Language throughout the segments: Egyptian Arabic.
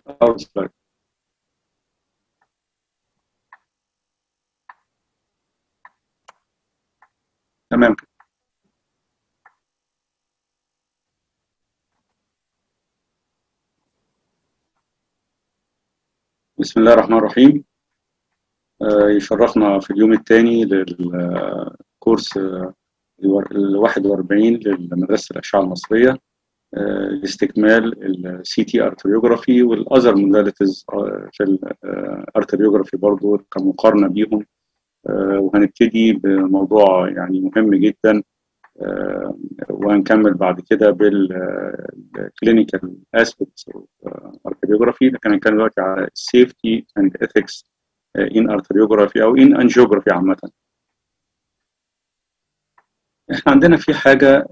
أول سلايد تمام كده بسم الله الرحمن الرحيم آه، يشرفنا في اليوم الثاني للكورس آه، ال 41 لمدرسة الأشعة المصرية آه، لاستكمال السي تي ارتريوجرافي والاذر موداليتيز في الارتريوجرافي برضو كمقارنة بيهم وهنبتدي بموضوع يعني مهم جدا وهنكمل بعد كده بالكلينيكال اسبيكتس ارتريوجرافي لكن هنتكلم دلوقتي على السيفتي اند اثكس ان ارتريوجرافي او ان انجيوجرافي عامه احنا عندنا في حاجه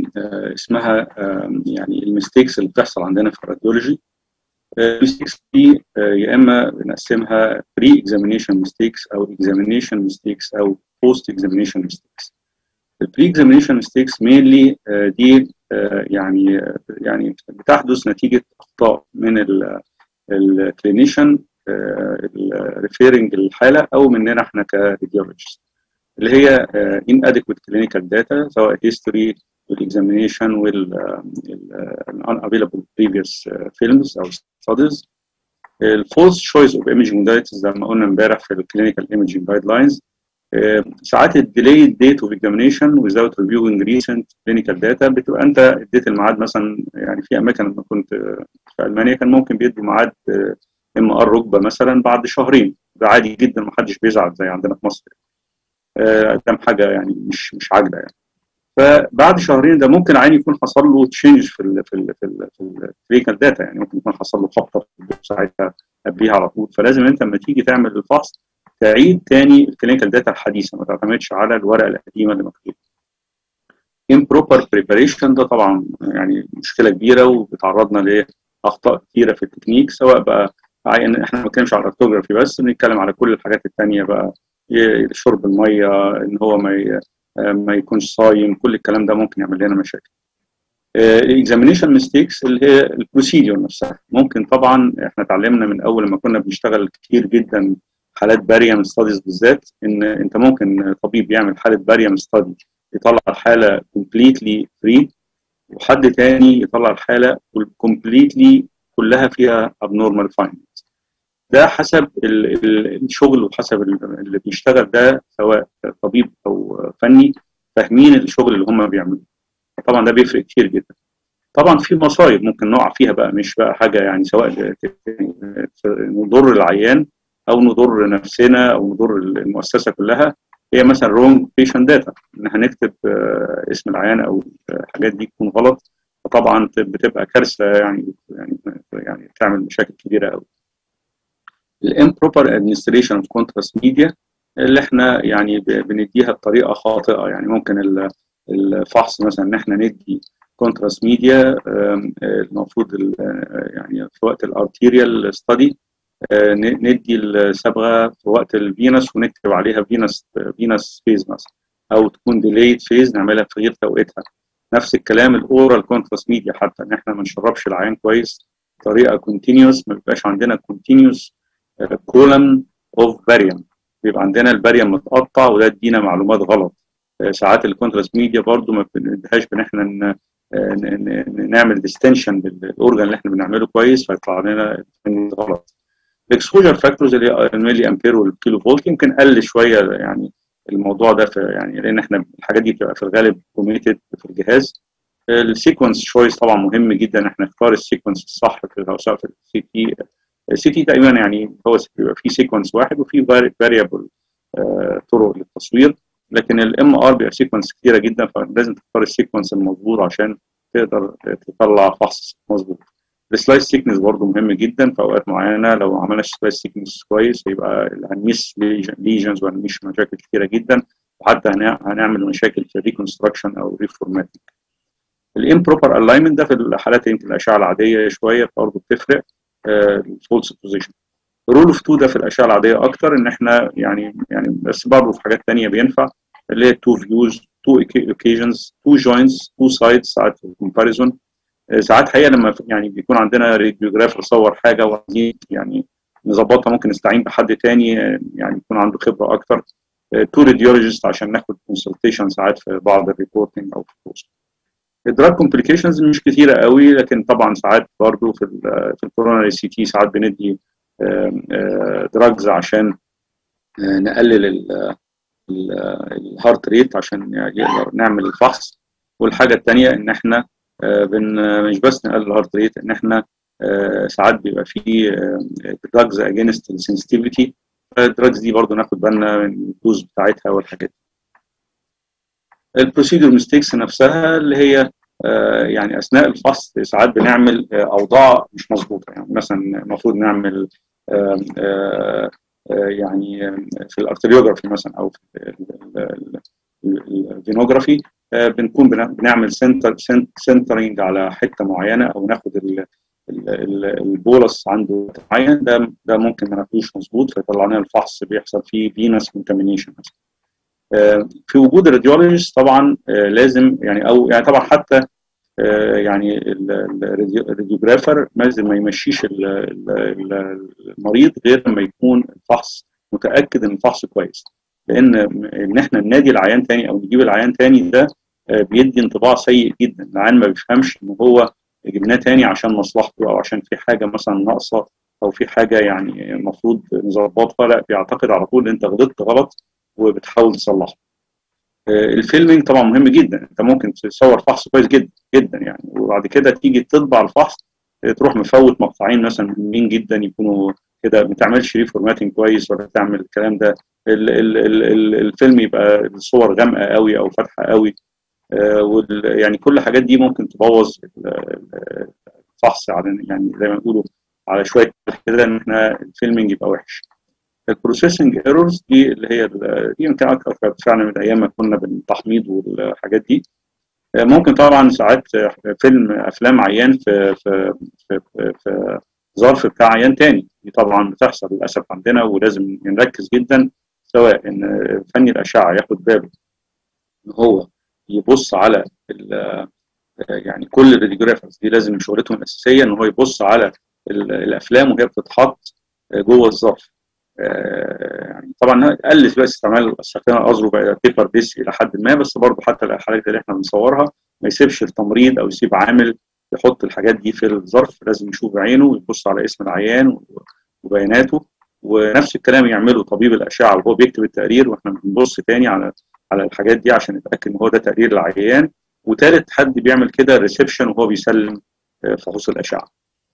اسمها يعني الميستيكس اللي بتحصل عندنا في الراديولوجي الميستيكس دي يا اما بنقسمها بري اكزامينيشن ميستيكس او اكزامينيشن ميستيكس او بوست اكزامينيشن ميستيكس البري اكزامينيشن ميستيكس مينلي دي يعني يعني بتحدث نتيجه اخطاء من الكلينيشن الريفيرنج للحاله او مننا احنا كراديولوجيست اللي هي inadequate clinical data سواء history والاكزامينيشن وال unavailable previous films او studies الفولس choice of imaging modalities زي ما قلنا امبارح في الكلينيكال imaging guidelines ساعات الديلي ديت اوف اكزامينيشن without reviewing recent clinical data بتبقى انت اديت الميعاد مثلا يعني في اماكن لما كنت في المانيا كان ممكن بيدوا ميعاد ام ار ركبه مثلا بعد شهرين ده عادي جدا محدش بيزعل زي عندنا في مصر كام حاجه يعني مش مش عاجبه يعني فبعد شهرين ده ممكن عين يكون حصل له تشينج في ال في ال في ال في الكلينيكال داتا يعني ممكن يكون حصل له خبطه ساعتها قبليها على طول فلازم انت لما تيجي تعمل الفحص تعيد تاني الكلينيكال داتا الحديثه ما تعتمدش على الورقه القديمه اللي مكتوبه improper preparation ده طبعا يعني مشكله كبيره وبتعرضنا لاخطاء كثيره في التكنيك سواء بقى احنا ما بنتكلمش على الارتوجرافي بس بنتكلم على كل الحاجات الثانيه بقى شرب الميه ان هو ما ما يكونش صايم كل الكلام ده ممكن يعمل لنا مشاكل الاكزامينيشن ميستيكس اللي هي البروسيدور نفسها ممكن طبعا احنا اتعلمنا من اول ما كنا بنشتغل كتير جدا حالات باريام ستاديز بالذات ان انت ممكن طبيب يعمل حاله باريام ستادي يطلع الحاله كومبليتلي فري وحد تاني يطلع الحاله كومبليتلي كلها فيها abnormal findings ده حسب الشغل وحسب اللي بيشتغل ده سواء طبيب او فني فاهمين الشغل اللي هم بيعملوه طبعا ده بيفرق كتير جدا طبعا في مصايب ممكن نقع فيها بقى مش بقى حاجه يعني سواء نضر العيان او نضر نفسنا او نضر المؤسسه كلها هي مثلا رونج بيشنت داتا ان هنكتب اسم العيان او الحاجات دي تكون غلط فطبعا بتبقى كارثه يعني يعني يعني تعمل مشاكل كبيره قوي الامبروبر ادمنستريشن اوف كونتراست ميديا اللي احنا يعني بنديها بطريقه خاطئه يعني ممكن الفحص مثلا ان احنا ندي كونتراست ميديا المفروض يعني في وقت الارتيريال ستادي ندي الصبغه في وقت الفينس ونكتب عليها فينس فينس فيز مثلا او تكون ديليد فيز نعملها في غير توقيتها نفس الكلام الاورال كونتراست ميديا حتى ان احنا ما نشربش العين كويس بطريقه كونتينيوس ما بيبقاش عندنا كونتينيوس كولم اوف باريوم بيبقى عندنا الباريوم متقطع وده ادينا معلومات غلط ساعات الكونتراست ميديا برضو ما بنديهاش بان احنا نعمل ديستنشن بالاورجن اللي احنا بنعمله كويس فيطلع لنا غلط الاكسبوجر فاكتورز اللي هي الملي امبير والكيلو فولت يمكن قل شويه يعني الموضوع ده في يعني لان احنا الحاجات دي بتبقى في الغالب كوميتد في الجهاز السيكونس شويس طبعا مهم جدا احنا نختار السيكونس الصح في سواء في السي تي السي تي تقريبا يعني هو بيبقى فيه سيكونس واحد وفي فاريبل طرق للتصوير لكن الام ار بيبقى سيكونس كتيره جدا فلازم تختار السيكونس المظبوط عشان تقدر تطلع فحص مظبوط السلايس سيكنس برضه مهم جدا في اوقات معينه لو عملنا سلايس سيكنس كويس هيبقى هنميس ليجنز وهنميس مشاكل كتيره جدا وحتى هنعمل مشاكل في الريكونستراكشن او ريفورماتنج الامبروبر الاينمنت ده في الحالات يمكن الاشعه العاديه شويه برضه بتفرق الفولس بوزيشن رول اوف 2 ده في الاشعه العاديه اكتر ان احنا يعني يعني بس برضه في حاجات ثانيه بينفع اللي هي تو فيوز تو اوكيجنز تو جوينتس تو سايدز ساعات كومباريزون ساعات حقيقه لما يعني بيكون عندنا راديوجرافر صور حاجه وعايزين يعني نظبطها ممكن نستعين بحد تاني يعني يكون عنده خبره اكتر تو راديولوجيست عشان ناخد كونسلتيشن ساعات في بعض الريبورتنج او في البوست الدراج كومبليكيشنز مش كتيره قوي لكن طبعا ساعات برضو في ال في الكورونا سي تي ساعات بندي دراجز عشان نقلل الهارت ريت عشان يقدر نعمل الفحص والحاجه الثانيه ان احنا بن مش بس نقلل الهارت ريت ان احنا ساعات بيبقى في دراجز اجينست السنسيتيفيتي الدراجز دي برضو ناخد بالنا من الدوز بتاعتها والحاجات دي البروسيدور ميستيكس نفسها اللي هي يعني اثناء الفحص ساعات بنعمل اوضاع مش مظبوطه يعني مثلا المفروض نعمل يعني في الارتريوجرافي مثلا او في الفينوجرافي بنكون بنعمل سنتر سنترنج على حته معينه او ناخد البولس عنده معين ده ده ممكن ما ناخدوش مظبوط فيطلع لنا الفحص بيحصل فيه فينس كونتامينيشن مثلا في وجود الراديولوجيست طبعا لازم يعني او يعني طبعا حتى يعني الراديوجرافر لازم ما يمشيش المريض غير لما يكون الفحص متاكد ان الفحص كويس لان ان احنا ننادي العيان تاني او نجيب العيان تاني ده بيدي انطباع سيء جدا العيان ما بيفهمش ان هو جبناه تاني عشان مصلحته او عشان في حاجه مثلا ناقصه او في حاجه يعني المفروض نظبطها لا بيعتقد على طول انت غلطت غلط وبتحاول تصلحه. الفيلمينج طبعا مهم جدا انت ممكن تصور فحص كويس جدا جدا يعني وبعد كده تيجي تطبع الفحص تروح مفوت مقطعين مثلا مهمين جدا يكونوا كده ما تعملش ريفورماتنج كويس ولا تعمل الكلام ده ال ال ال ال الفيلم يبقى الصور غامقه قوي او فاتحه قوي يعني كل الحاجات دي ممكن تبوظ الفحص على يعني زي ما بيقولوا على شويه كده ان احنا الفيلمينج يبقى وحش البروسيسنج ايرورز دي اللي هي دي يمكن اكثر فعلا من ايام ما كنا بالتحميض والحاجات دي ممكن طبعا ساعات فيلم افلام عيان في في في, في ظرف بتاع عيان تاني دي طبعا بتحصل للاسف عندنا ولازم نركز جدا سواء ان فني الاشعه ياخد باله ان هو يبص على يعني كل الراديوجرافرز دي لازم شغلتهم الاساسيه ان هو يبص على الافلام وهي بتتحط جوه الظرف يعني طبعا قل دلوقتي استعمال استخدام الازرو بقى بيبر بيس الى حد ما بس برضه حتى الحالات اللي احنا بنصورها ما يسيبش التمريض او يسيب عامل يحط الحاجات دي في الظرف لازم يشوف بعينه ويبص على اسم العيان وبياناته ونفس الكلام يعمله طبيب الاشعه وهو بيكتب التقرير واحنا بنبص تاني على على الحاجات دي عشان نتاكد ان هو ده تقرير العيان وثالث حد بيعمل كده ريسبشن وهو بيسلم فحوص الاشعه.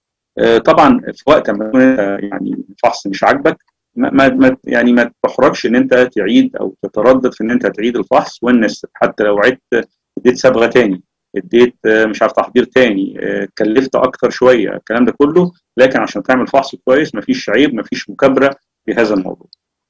طبعا في وقت ما يعني الفحص مش عاجبك ما ما يعني ما تحرجش ان انت تعيد او تتردد في ان انت تعيد الفحص والنس حتى لو عدت اديت صبغه تاني اديت مش عارف تحضير تاني كلفت اكتر شويه الكلام ده كله لكن عشان تعمل فحص كويس مفيش عيب مفيش مكابره في هذا الموضوع.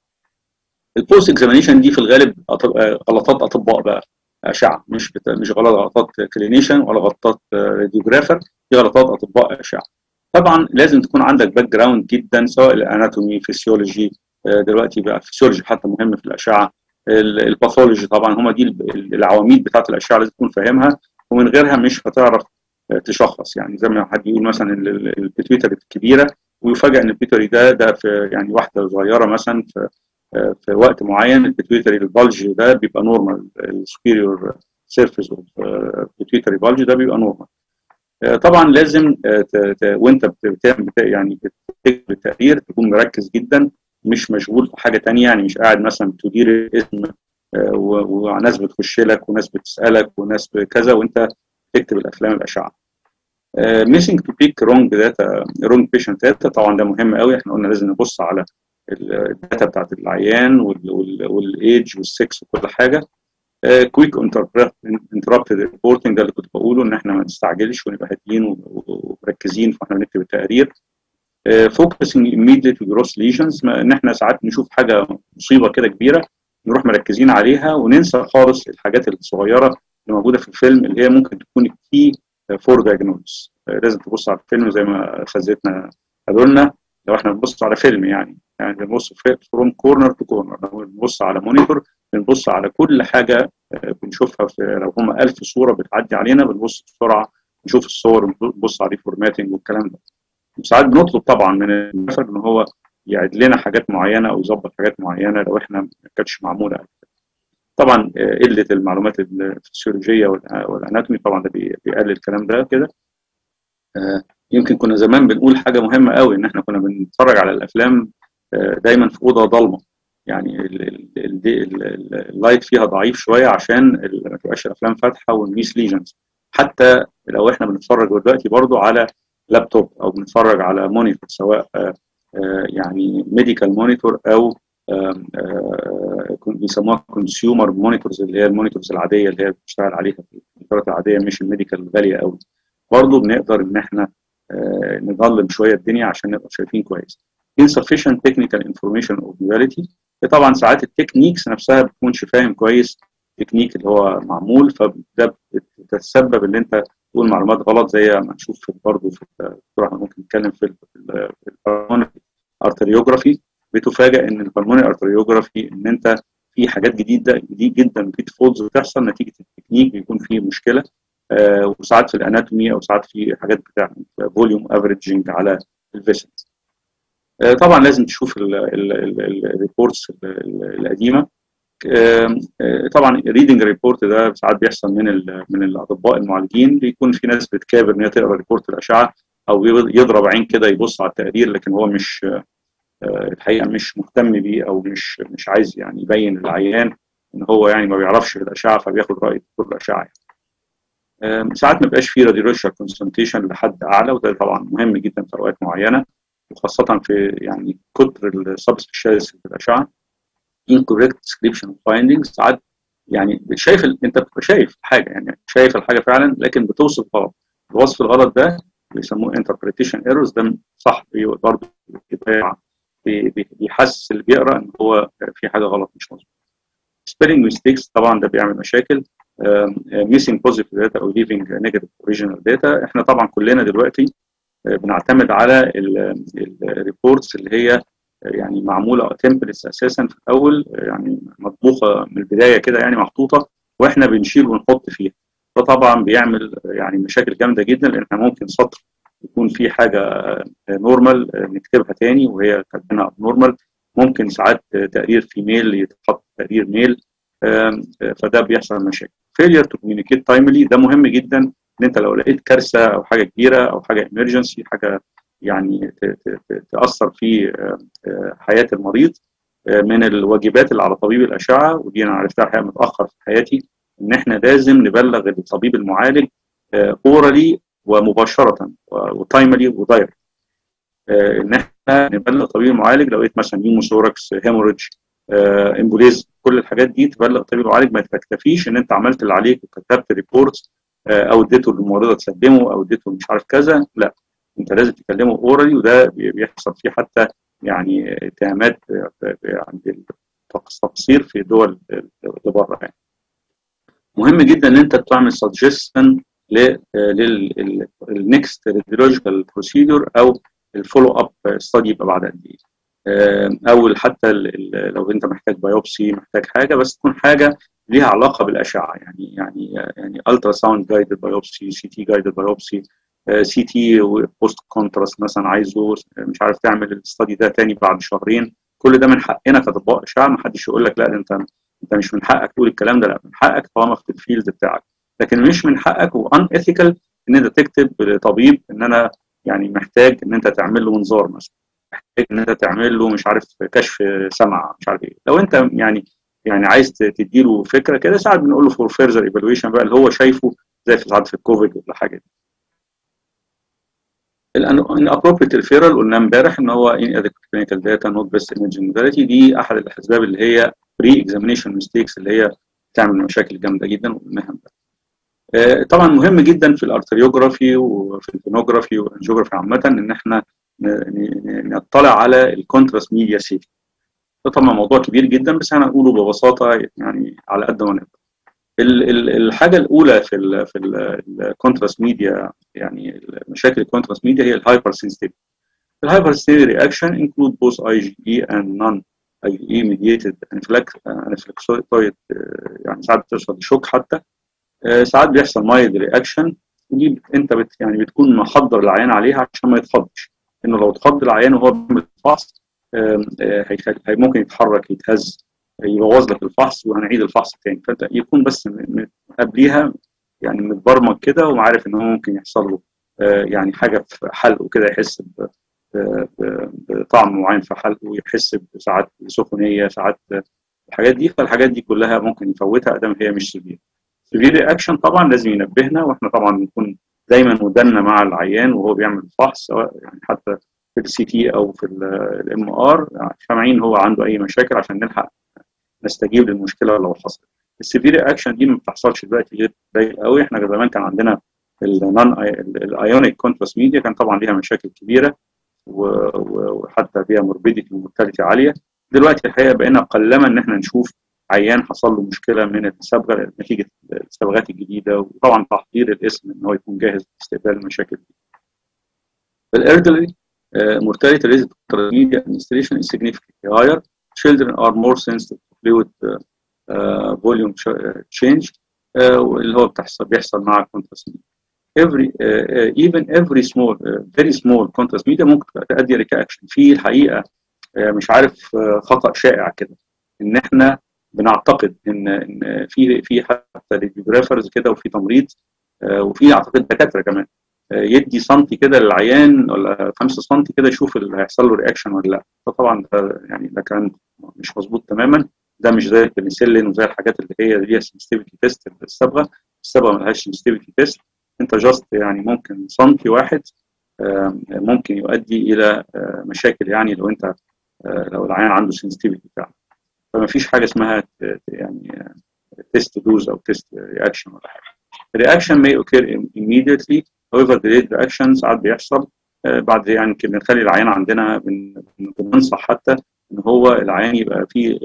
البوست اكزامينيشن دي في الغالب غلطات اطباء بقى اشعه مش بتا... مش غلطات كلينيشن ولا غلطات راديوجرافر دي غلطات اطباء اشعه. طبعا لازم تكون عندك باك جراوند جدا سواء الاناتومي فيسيولوجي دلوقتي بقى فيسيولوجي حتى مهم في الاشعه الباثولوجي طبعا هم دي العواميد بتاعت الاشعه لازم تكون فاهمها ومن غيرها مش هتعرف تشخص يعني زي ما حد يقول مثلا البيتويتري الكبيره ويفاجئ ان البيتويتري ده ده في يعني واحده صغيره مثلا في في وقت معين البيتويتري البلج ده بيبقى نورمال السبيريور سيرفيس اوف البيتويتري بلج ده بيبقى نورمال طبعا لازم وانت بتعمل يعني بتكتب التقرير تكون مركز جدا مش مشغول في حاجه تانية يعني مش قاعد مثلا تدير اسم وناس بتخش لك وناس بتسالك وناس كذا وانت تكتب الافلام الاشعه ميسنج تو بيك رونج داتا رونج بيشنت داتا طبعا ده مهم قوي احنا قلنا لازم نبص على الداتا بتاعت العيان والايدج والسكس وكل حاجه كويك انتربتد ريبورتنج ده اللي كنت بقوله ان احنا ما نستعجلش ونبقى هاديين ومركزين واحنا بنكتب التقرير فوكسنج immediately جروس ليجنز ان احنا ساعات نشوف حاجه مصيبه كده كبيره نروح مركزين عليها وننسى خالص الحاجات الصغيره اللي موجوده في الفيلم اللي هي ممكن تكون كي فور دايجنوز لازم تبص على الفيلم زي ما اساتذتنا قالوا لنا لو احنا بنبص على فيلم يعني يعني بنبص فروم كورنر تو كورنر لو بنبص على مونيتور بنبص على كل حاجه بنشوفها في لو هم 1000 صوره بتعدي علينا بنبص بسرعه نشوف الصور نبص عليه فورماتنج والكلام ده ساعات بنطلب طبعا من المفر ان هو يعد لنا حاجات معينه او يظبط حاجات معينه لو احنا ما كانتش معموله طبعا قله المعلومات الفسيولوجيه والاناتومي طبعا ده بيقلل الكلام ده كده يمكن كنا زمان بنقول حاجه مهمه قوي ان احنا كنا بنتفرج على الافلام دايما في اوضه ضلمه يعني اللايت فيها ضعيف شويه عشان ما تبقاش الافلام فاتحه والميس ليجنز حتى لو احنا بنتفرج دلوقتي برضو على لابتوب او بنتفرج على مونيتور سواء يعني ميديكال مونيتور او بيسموها كونسيومر مونيتورز اللي هي المونيتورز العاديه اللي هي بتشتغل عليها في الكمبيوترات العاديه مش الميديكال الغاليه قوي برضه بنقدر ان احنا نظلم شويه الدنيا عشان نبقى شايفين كويس insufficient technical information of duality طبعا ساعات التكنيكس نفسها ما بتكونش فاهم كويس التكنيك اللي هو معمول فده بتتسبب ان انت تقول معلومات غلط زي ما نشوف في برضه في الدكتور احنا ممكن نتكلم في البلمونري ارتريوجرافي بتفاجئ ان البلمونري ارتريوجرافي ان انت في حاجات جديده جديد جدا بيت فولدز بتحصل نتيجه التكنيك بيكون فيه مشكله آه وساعات في الاناتومي او ساعات في حاجات بتعمل فوليوم افريجنج على الفيسلز آه طبعا لازم تشوف الريبورتس القديمه آه طبعا الريدنج ريبورت ده ساعات بيحصل من من الاطباء المعالجين بيكون في ناس بتكابر ان هي تقرا ريبورت الاشعه او يضرب عين كده يبص على التقرير لكن هو مش الحقيقه مش مهتم بيه او مش مش عايز يعني يبين للعيان ان هو يعني ما بيعرفش في الاشعه فبياخد راي دكتور الاشعه يعني. ساعات ما بيبقاش في راديولوجيكال كونسلتيشن لحد اعلى وده طبعا مهم جدا في اوقات معينه وخاصه في يعني كتر السبسبيشاليز في الاشعه incorrect description of findings ساعات يعني شايف ال... انت بتبقى شايف حاجه يعني شايف الحاجه فعلا لكن بتوصف غلط الوصف الغلط ده بيسموه interpretation errors ده صح برضه بيحسس اللي بيقرا ان هو في حاجه غلط مش مظبوط spelling mistakes طبعا ده بيعمل مشاكل missing positive data او leaving negative original data احنا طبعا كلنا دلوقتي بنعتمد على الريبورتس اللي هي يعني معموله تمبلتس اساسا في الاول يعني مطبوخه من البدايه كده يعني محطوطه واحنا بنشيل ونحط فيها ده طبعا بيعمل يعني مشاكل جامده جدا لان احنا ممكن سطر يكون في حاجه نورمال نكتبها تاني وهي كاتبينها نورمال ممكن ساعات تقرير في ميل يتحط تقرير ميل فده بيحصل مشاكل failure to communicate timely ده مهم جدا ان انت لو لقيت كارثه او حاجه كبيره او حاجه emergency حاجه يعني تاثر في حياه المريض من الواجبات اللي على طبيب الاشعه ودي انا عرفتها الحقيقه متاخر في حياتي ان احنا لازم نبلغ الطبيب المعالج اورالي ومباشره وتايملي ودايركت ان احنا نبلغ الطبيب المعالج لو لقيت مثلا نيوموثوركس هيموريدج امبوليز كل الحاجات دي تبلغ الطبيب المعالج ما تكتفيش ان انت عملت اللي عليك وكتبت ريبورتس او اديته للممرضه تسلمه او اديته مش عارف كذا لا انت لازم تكلمه اورالي وده بيحصل فيه حتى يعني اتهامات عند التقصير في دول اللي بره يعني. مهم جدا ان انت تعمل سجستن للنكست راديولوجيكال بروسيدور او الفولو اب ستادي يبقى بعد قد ايه او حتى لو انت محتاج بايوبسي محتاج حاجه بس تكون حاجه ليها علاقه بالاشعه يعني يعني يعني الترا ساوند جايدد بايوبسي سي تي جايدد بايوبسي سي تي بوست كونتراست مثلا عايزه مش عارف تعمل الاستادي ده تاني بعد شهرين كل ده من حقنا كاطباء اشعه ما حدش يقول لك لا انت انت مش من حقك تقول الكلام ده لا من حقك طالما في الفيلد بتاعك لكن مش من حقك وان اثيكال ان انت تكتب لطبيب ان انا يعني محتاج ان انت تعمل له منظار مثلا محتاج ان انت تعمل له مش عارف كشف سمع مش عارف ايه لو انت يعني يعني عايز تديله فكره كده ساعات بنقول له فور فيرذر ايفالويشن بقى اللي هو شايفه زي في ساعات في الكوفيد ولا حاجه دي الابروبريت ريفيرال قلنا امبارح ان هو inadequate clinical data not best imaging modality دي احد الاسباب اللي هي بري اكزامينيشن ميستيكس اللي هي تعمل مشاكل جامده جدا وقلناها امبارح. طبعا مهم جدا في الارتريوجرافي وفي الفينوجرافي والانجيوجرافي عامه ان احنا نطلع على الكونتراست ميديا سيتي. ده طبعا موضوع كبير جدا بس انا هنقوله ببساطه يعني على قد ما نقدر. الحاجه الاولى في ال في الكونتراست ميديا يعني مشاكل الكونتراست ميديا هي الهايبر سنسيتيفيتي. الهايبر سنسيتيفيتي رياكشن انكلود بوث اي جي اي اند نون اي جي اي ميديتد انفلكسويد يعني ساعات بتوصل لشوك حتى ساعات بيحصل مايلد رياكشن ودي انت بت يعني بتكون محضر العيان عليها عشان ما يتخضش انه لو اتخض العيان وهو بيعمل الفحص ممكن يتحرك يتهز يبوظ لك الفحص وهنعيد الفحص تاني فانت يكون بس قبليها يعني متبرمج كده وعارف ان هو ممكن يحصل له يعني حاجه في حلقه كده يحس بطعم معين في حلقه يحس بساعات سخونيه ساعات الحاجات دي فالحاجات دي كلها ممكن يفوتها ادام هي مش سيفير سيفير رياكشن طبعا لازم ينبهنا واحنا طبعا بنكون دايما ودنا مع العيان وهو بيعمل الفحص سواء يعني حتى في السي تي او في الام ار سامعين هو عنده اي مشاكل عشان نلحق نستجيب للمشكله لو حصلت السيفير اكشن دي ما بتحصلش دلوقتي غير قليل قوي احنا زمان كان عندنا النون الايونيك كونتراست ميديا كان طبعا ليها مشاكل كبيره وحتى فيها موربيديتي ومورتاليتي عاليه دلوقتي الحقيقه بقينا قلما ان احنا نشوف عيان حصل له مشكله من الصبغه نتيجه الصبغات الجديده وطبعا تحضير الاسم ان هو يكون جاهز لاستقبال المشاكل دي. الالدرلي mortality rate of media administration is significantly higher. Children are more sensitive to fluid uh, uh, volume change uh, اللي هو بتحصل بيحصل مع الكونتراست every uh, even every small uh, very small contrast media ممكن تؤدي ريكاكشن في الحقيقه uh, مش عارف خطا شائع كده ان احنا بنعتقد ان ان في في حتى ريديوجرافرز كده وفي تمريض وفي اعتقد دكاتره كمان يدي سنتي كده للعيان ولا 5 سنتي كده يشوف اللي هيحصل له رياكشن ولا لا فطبعا ده يعني ده كان مش مظبوط تماما ده مش زي البنسلين وزي الحاجات اللي هي ليها سنسيتيفيتي تيست الصبغه الصبغه ملهاش سنسيتيفيتي تيست انت جاست يعني ممكن سنتي واحد ممكن يؤدي الى مشاكل يعني لو انت لو العيان عنده سنسيتيفيتي بتاعه فما فيش حاجه اسمها يعني تيست دوز او تيست رياكشن ولا حاجه الرياكشن may occur immediately however delayed reaction ساعات بيحصل بعد يعني يمكن بنخلي العيان عندنا بننصح حتى ان هو العيان يبقى فيه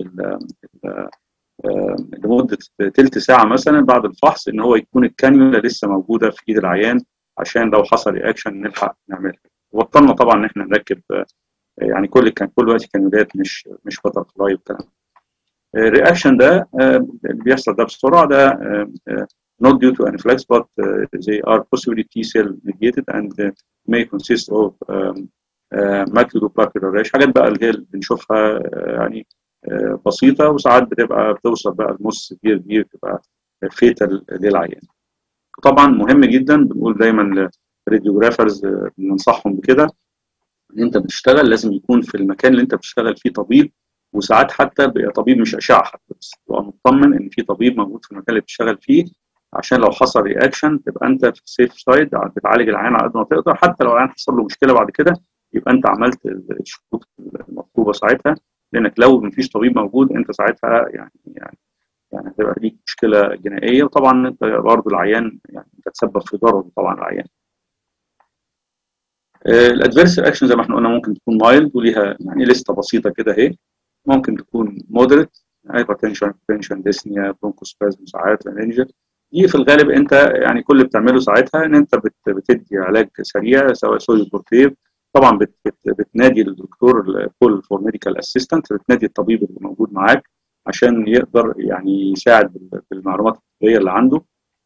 لمده ثلث ساعه مثلا بعد الفحص ان هو يكون الكانيولا لسه موجوده في ايد العيان عشان لو حصل رياكشن نلحق نعملها وبطلنا طبعا ان احنا نركب يعني كل كان كل وقت كانيولات مش مش بتر فلاي والكلام الرياكشن ده اللي بيحصل ده بسرعه ده not due to anaphylaxis but uh, they are possibly T cell mediated and uh, may consist of um, uh, maculopapular rash حاجات بقى اللي هي اللي بنشوفها يعني بسيطه وساعات بتبقى بتوصل بقى لنص كبير كبير بتبقى فيتال للعيان. طبعا مهم جدا بنقول دايما للراديوجرافرز بننصحهم بكده ان انت بتشتغل لازم يكون في المكان اللي انت بتشتغل فيه طبيب وساعات حتى بيبقى طبيب مش اشعه حتى بس تبقى مطمن ان في طبيب موجود في المكان اللي بتشتغل فيه عشان لو حصل رياكشن تبقى انت في السيف سايد بتعالج العيان على قد ما تقدر حتى لو العيان حصل له مشكله بعد كده يبقى انت عملت الشروط المطلوبه ساعتها لانك لو مفيش طبيب موجود انت ساعتها يعني يعني يعني هتبقى ليك مشكله جنائيه وطبعا انت برضه العيان يعني انت تسبب في ضرر طبعا العيان. الادفيرس اكشن زي ما احنا قلنا ممكن تكون مايلد وليها يعني لسته بسيطه كده اهي ممكن تكون مودريت هايبرتنشن تنشن ديسنيا برونكوسبازم ساعات لانجر دي في الغالب انت يعني كل اللي بتعمله ساعتها ان انت بتدي علاج سريع سواء سوديو بورتيف طبعا بت بت بتنادي الدكتور كول فور ميديكال اسيستنت بتنادي الطبيب اللي موجود معاك عشان يقدر يعني يساعد بالمعلومات الطبيه اللي عنده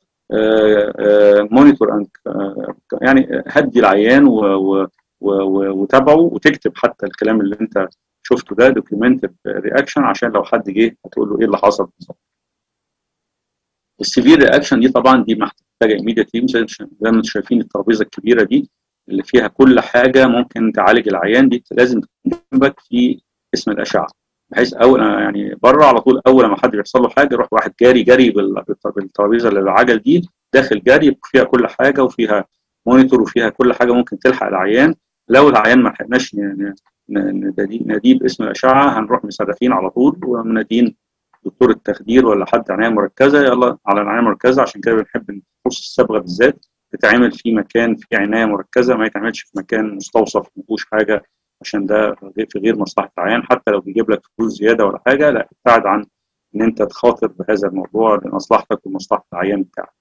مونيتور يعني هدي العيان وتابعه وتكتب حتى الكلام اللي انت شفته ده دوكيومنتد رياكشن عشان لو حد جه هتقول له ايه اللي حصل بالظبط. السيفير رياكشن دي طبعا دي محتاجه ايميديتلي زي ما انتم شايفين الترابيزه الكبيره دي اللي فيها كل حاجه ممكن تعالج العيان دي لازم تكون جنبك في اسم الاشعه بحيث اول يعني بره على طول اول ما حد بيحصل له حاجه يروح واحد جاري جري بالترابيزه اللي بالعجل دي داخل جري فيها كل حاجه وفيها مونيتور وفيها كل حاجه ممكن تلحق العيان لو العيان ما لحقناش ناديه باسم الاشعه هنروح مصرفين على طول ومنادين دكتور التخدير ولا حد عنايه مركزه يلا على العنايه المركزه عشان كده بنحب نخص الصبغه بالذات تتعمل في مكان فيه عنايه مركزه ما يتعملش في مكان مستوصف ما فيهوش حاجه عشان ده في غير مصلحه العيان حتى لو بيجيب لك فلوس زياده ولا حاجه لا ابتعد عن ان انت تخاطر بهذا الموضوع لمصلحتك ومصلحه العيان بتاعك.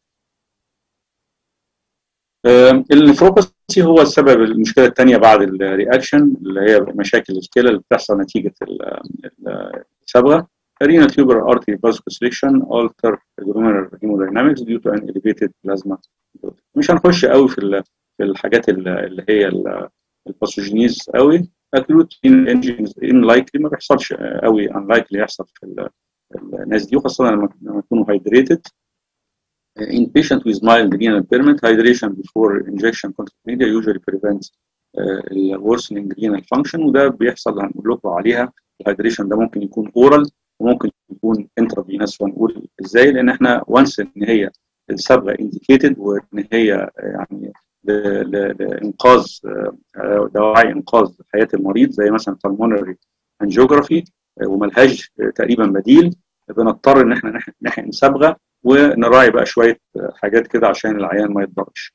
النفروباثي هو السبب المشكله الثانيه بعد الرياكشن اللي هي مشاكل الكلى اللي بتحصل نتيجه الصبغه renal tubular artery vasoconstriction alter glomerular hemodynamics due to an elevated plasma مش هنخش قوي في في الحاجات اللي هي الباثوجينيز قوي acute انجنز unlikely ما بيحصلش قوي unlikely يحصل في الناس دي وخاصه لما يكونوا hydrated in patient with mild renal impairment hydration before injection contact media usually prevents uh, worsening renal function وده بيحصل هنقول لكم عليها الهيدريشن ده ممكن يكون اورال وممكن يكون انترافينس وهنقول ازاي لان احنا وانس ان هي الصبغه انديكيتد وان هي يعني لانقاذ دواعي انقاذ حياه المريض زي مثلا pulmonary angiography وملهاش تقريبا بديل بنضطر ان احنا نحقن صبغه ونراعي بقى شويه حاجات كده عشان العيان ما يتضرش.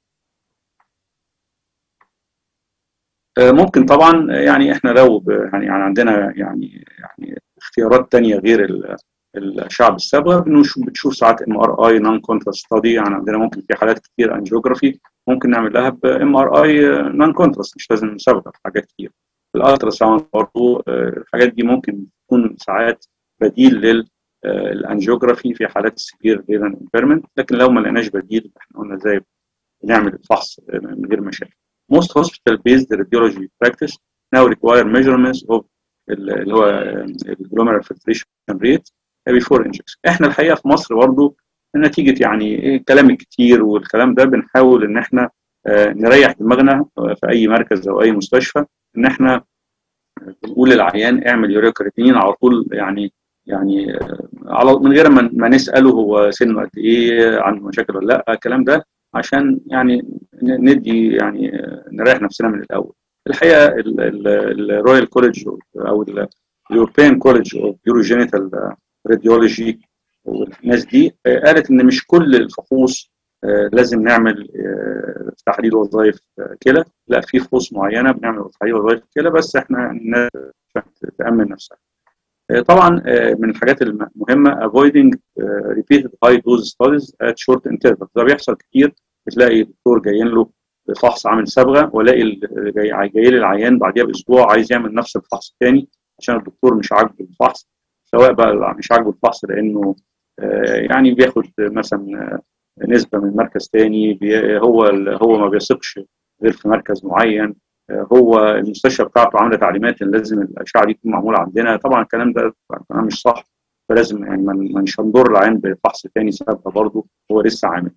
ممكن طبعا يعني احنا لو يعني عندنا يعني يعني اختيارات تانية غير الشعب الصبغه بنشوف ساعات ام ار اي نون كونتراست ستادي يعني عندنا ممكن في حالات كتير انجيوجرافي ممكن نعمل لها بام ار اي نون كونتراست مش لازم صبغه في حاجات كتير الالترا ساوند برضه الحاجات دي ممكن تكون ساعات بديل للانجيوجرافي في حالات السيفير رينال امبيرمنت لكن لو ما لقيناش بديل احنا قلنا ازاي بنعمل الفحص من غير مشاكل most hospital based radiology practice now require measurements of اللي هو الجلوميرال filtration rate before injection احنا الحقيقه في مصر برضه نتيجه يعني الكلام الكتير والكلام ده بنحاول ان احنا نريح دماغنا في اي مركز او اي مستشفى ان احنا بنقول للعيان اعمل يوريا كرياتينين على طول يعني يعني على من غير ما, ما نساله هو سنه قد ايه عنده مشاكل ولا لا الكلام ده عشان يعني ندي يعني نريح نفسنا من الاول الحقيقه الرويال كوليدج او اليوروبيان كوليدج اوف يوروجينيتال راديولوجي والناس دي قالت ان مش كل الفحوص لازم نعمل تحليل وظائف كلى لا في فحوص معينه بنعمل تحليل وظائف كلى بس احنا الناس تامن نفسها طبعا من الحاجات المهمه avoiding repeated high dose studies at short intervals ده بيحصل كتير بتلاقي دكتور جاي له فحص عامل صبغه والاقي جاي, جاي لي العيان بعديها باسبوع عايز يعمل نفس الفحص تاني عشان الدكتور مش عاجبه الفحص سواء بقى مش عاجبه الفحص لانه يعني بياخد مثلا نسبه من مركز تاني هو هو ما بيثقش غير في مركز معين هو المستشفى بتاعته عامله تعليمات ان لازم الاشعه دي تكون معموله عندنا طبعا الكلام ده كلام مش صح فلازم يعني ما مش هنضر العين بفحص تاني سابقه برضه هو لسه عامل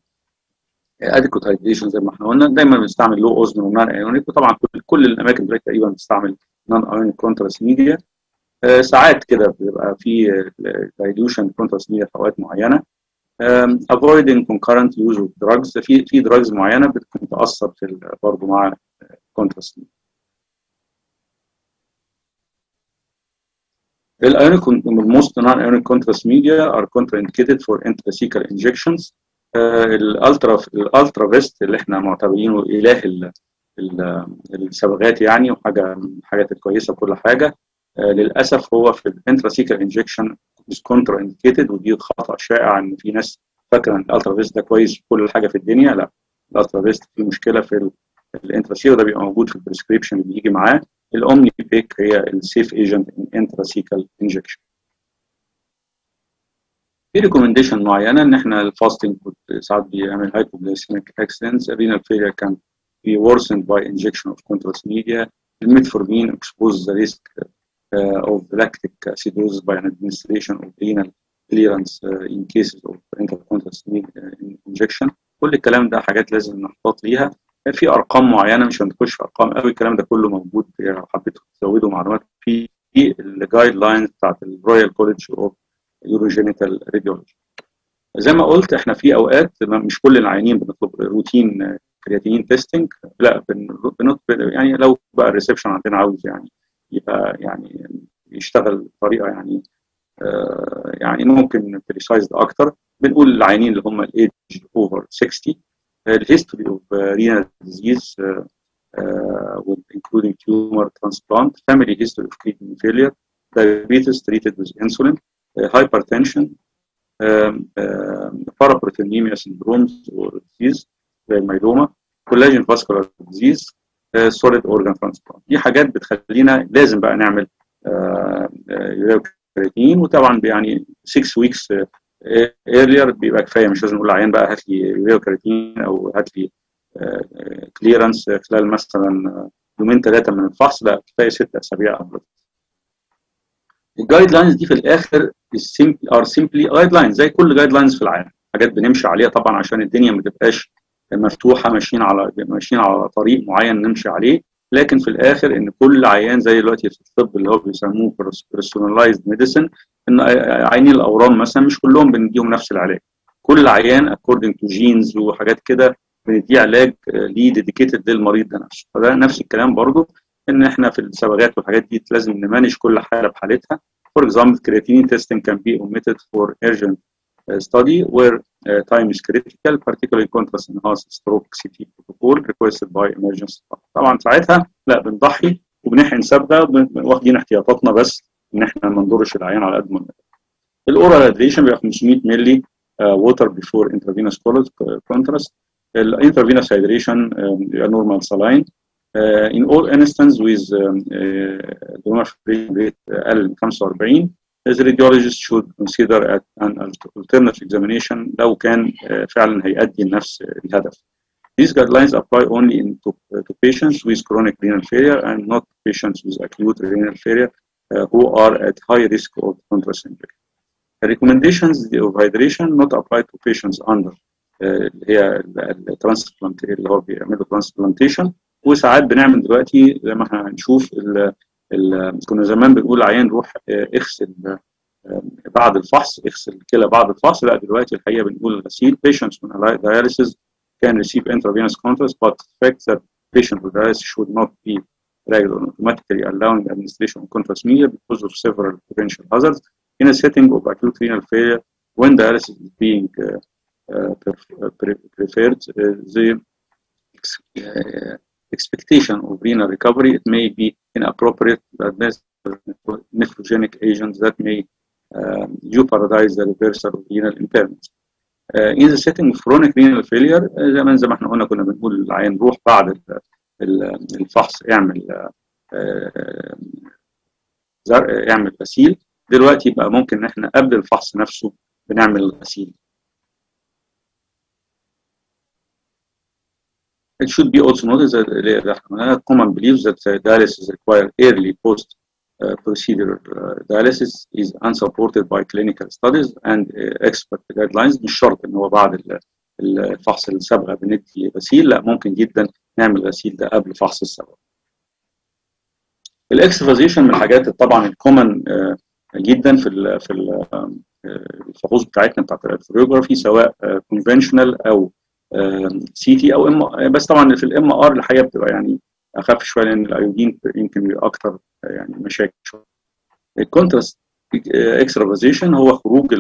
اديكوت هايدريشن زي ما احنا قلنا دايما بنستعمل لو اوزن ونان ايونيك وطبعا كل كل الاماكن دلوقتي تقريبا بتستعمل نان ايونيك كونتراست ميديا آه ساعات كده بيبقى في دايلوشن كونتراست ميديا في اوقات معينه avoiding concurrent use of drugs في في دراجز معينه بتكون تاثر في برضه مع كونتراست الايونيك most non-ionic contrast media are contraindicated for intrathecal injections الالترا الالترا فيست اللي احنا معتبرينه اله الصبغات يعني وحاجه من الحاجات الكويسه وكل حاجه للاسف هو في الانتراسيكال انجكشن مش كونترا انديكيتد ودي خطا شائع ان في ناس فاكره ان الالترا فيست ده كويس في كل حاجه في الدنيا لا الالترا فيست فيه مشكله في الانتراسيكال ده بيبقى موجود في البريسكريبشن اللي بيجي معاه الاومني بيك هي السيف ايجنت ان انتراسيكال انجكشن في ريكومنديشن معينه ان احنا الفاستنج ساعات بيعمل هايبوجلايسيميك اكسيدنتس الرينال فيلير كان be worsened by injection of contrast media الميتفورمين exposes the risk uh, of lactic acidosis by an administration of renal clearance uh, in cases of intercontrast injection كل الكلام ده حاجات لازم نحتاط ليها في ارقام معينه مش هنخش في ارقام قوي الكلام ده كله موجود لو حبيتوا تزودوا معلومات في الجايد لاينز بتاعت الرويال كوليدج اوف يوروجينيتال راديولوجي زي ما قلت احنا في اوقات مش كل العيانين بنطلب روتين كرياتينين تيستنج لا بنطلب يعني لو بقى الريسبشن عندنا عاوز يعني يبقى يعني يشتغل بطريقه يعني آه يعني ممكن بريسايزد اكتر بنقول للعيانين اللي هم الايدج اوفر 60 الهيستوري اوف رينال ديزيز including tumor transplant family history of kidney failure diabetes treated with insulin uh, hypertension um, um, paraproteinemia syndromes or disease زي الميلوما collagen vascular disease uh, solid organ transplant دي حاجات بتخلينا لازم بقى نعمل كرياتين وطبعا يعني 6 ويكس ايرلير بيبقى كفايه مش لازم نقول للعيان بقى هات لي يوريا كرياتين او هات لي كليرنس خلال مثلا يومين ثلاثه من الفحص لا كفايه ست اسابيع قبل الجايد لاينز دي في الاخر ار سيمبلي جايد لاينز زي كل جايد لاينز في العالم حاجات بنمشي عليها طبعا عشان الدنيا ما تبقاش مفتوحه ماشيين على ماشيين على طريق معين نمشي عليه لكن في الاخر ان كل عيان زي دلوقتي في الطب اللي هو بيسموه بيرسونلايزد ميديسن ان عيانين الاورام مثلا مش كلهم بنديهم نفس العلاج كل عيان اكوردنج تو جينز وحاجات كده بنديه علاج ليه ديديكيتد للمريض ده نفسه فده نفس الكلام برضو ان احنا في الصبغات والحاجات دي لازم نمانج كل حاله بحالتها For example, creatinine testing can be omitted for urgent uh, study where uh, time is critical, particularly contrast enhanced stroke CT protocol requested by emergency. طبعا ساعتها لا بنضحي وبنحقن صبغه واخدين احتياطاتنا بس ان احنا ما نضرش العيان على قد ما نقدر. الاورال هيدريشن بيبقى 500 مللي ووتر بيفور انترفينوس كونتراست. الانترفينوس هيدريشن نورمال سلاين Uh, in all instances with um, uh, donor rate أقل من 45 the radiologist should consider at an alternative examination لو كان uh, فعلا هيؤدي لنفس الهدف. These guidelines apply only in to, to patients with chronic renal failure and not patients with acute renal failure who are at high risk of contrast injury. The recommendations of hydration not apply to patients under اللي هي الترانسبلانت اللي هو بيعملوا ترانسبلانتيشن وساعات بنعمل دلوقتي زي ما احنا هنشوف ال ال كنا زمان بنقول عيان روح اغسل بعد الفحص اغسل الكلى بعد الفحص لا دلوقتي الحقيقه بنقول غسيل patients on dialysis can receive intravenous contrast but the fact that patient with dialysis should not be regular automatically allowing administration of contrast media because of several potential hazards in a setting of acute renal failure when dialysis is being uh, uh, preferred uh, the expectation of renal recovery, it may be inappropriate to administer nephrogenic agents that may um, jeopardize the reversal of renal impairment. Uh, in the setting of chronic renal failure زمان زي ما احنا قلنا كنا بنقول للعيان روح بعد الفحص اعمل اعمل غسيل دلوقتي بقى ممكن ان احنا قبل الفحص نفسه بنعمل الغسيل It should be also noted that uh, common beliefs that uh, dialysis require early post uh, procedure dialysis is unsupported by clinical studies and expert guidelines مش شرط ان هو بعد الفحص الصبغه بندي غسيل لا ممكن جدا نعمل غسيل ده قبل فحص الصبغه. الاكسفازيشن من الحاجات طبعا الكومن جدا في ال في ال الفحوص بتاعتنا بتاعت الفلوجرافي سواء كونفنشنال او سي تي او ام بس طبعا في الام ار الحقيقه بتبقى يعني اخف شويه لان الايودين يمكن بيبقى اكتر يعني مشاكل شويه. الكونتراست اكسترافازيشن هو خروج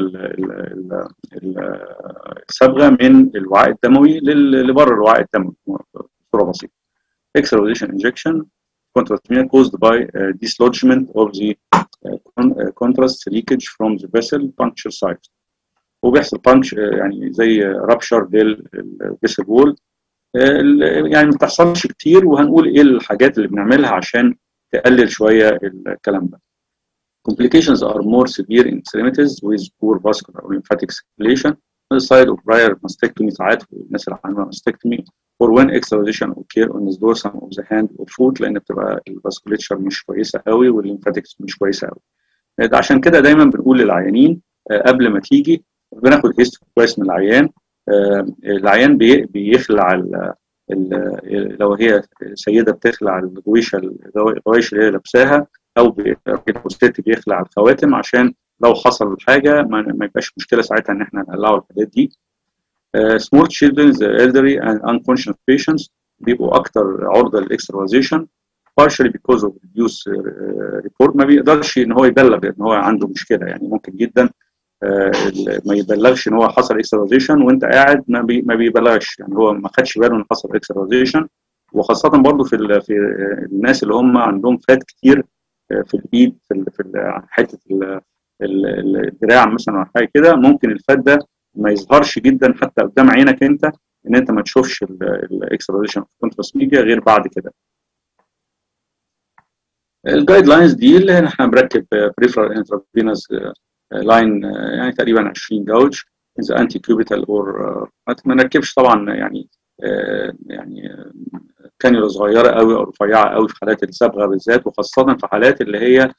الصبغه من الوعاء الدموي لبره الوعاء الدموي بصوره بسيطه. extravasation injection contrast caused by uh, dislodgement of the uh, contrast leakage from the vessel puncture site. وبيحصل بانش يعني زي رابشر للفيسل وول يعني ما بتحصلش كتير وهنقول ايه الحاجات اللي بنعملها عشان تقلل شويه الكلام ده. Complications are more severe in extremities with poor vascular or lymphatic circulation on the side of prior mastectomy ساعات الناس اللي عندها mastectomy or when extravasation occur on the dorsum of the hand or foot لان بتبقى الفاسكوليتشر مش كويسه قوي والليمفاتكس مش كويسه قوي. عشان كده دايما بنقول للعيانين قبل ما تيجي بناخد هيستوري كويس من العيان آه العيان بي بيخلع ال ال لو هي سيده بتخلع الغويشه الغوايش اللي هي لابساها او الست بيخلع الخواتم عشان لو حصل حاجه ما, ما يبقاش مشكله ساعتها ان احنا نقلعوا الحاجات دي small children the elderly and unconscious patients بيبقوا اكتر عرضه للاكسترافازيشن partially because of reduced uh, report ما بيقدرش ان هو يبلغ ان هو عنده مشكله يعني ممكن جدا ما يبلغش ان هو حصل اكسترازيشن وانت قاعد ما, بي ما بيبلغش يعني هو ما خدش باله ان حصل اكسترازيشن وخاصه برضو في في الناس اللي هم عندهم فات كتير في الايد في في حته الدراع مثلا او حاجه كده ممكن الفات ده ما يظهرش جدا حتى قدام عينك انت ان انت ما تشوفش الاكسترازيشن في كونتراست ميديا غير بعد كده الجايد لاينز دي اللي احنا بنركب بريفرال انترافينوس لاين يعني تقريبا 20 جوج اذا انتي كيوبيتال اور ما نركبش طبعا يعني يعني كانيولا صغيره قوي او رفيعه قوي في حالات الصبغه بالذات وخاصه في حالات اللي هي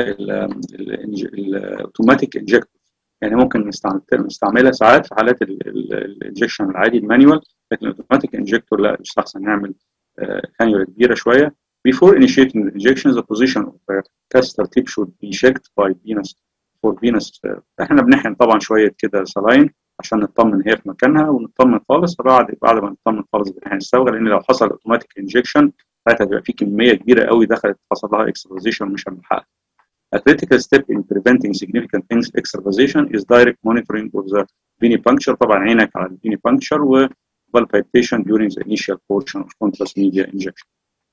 الاوتوماتيك انجكتور يعني ممكن نستعملها ساعات في حالات الانجكشن العادي المانيوال لكن الاوتوماتيك انجكتور لا يستحسن نعمل كانيولا كبيره شويه Before initiating the injection, the position of the catheter tip should be checked by venous for venous. احنا بنحقن طبعا شويه كده سلاين عشان نطمن هي في مكانها ونطمن خالص بعد بعد ما نطمن خالص بنحقن الصبغه لان لو حصل اوتوماتيك انجكشن ساعتها بيبقى في كميه كبيره قوي دخلت حصل لها اكسبوزيشن مش هنلحقها. A critical step in preventing significant extravasation is direct monitoring of the venipuncture طبعا عينك على الفينيبانكشر و palpitation during the initial portion of contrast media injection.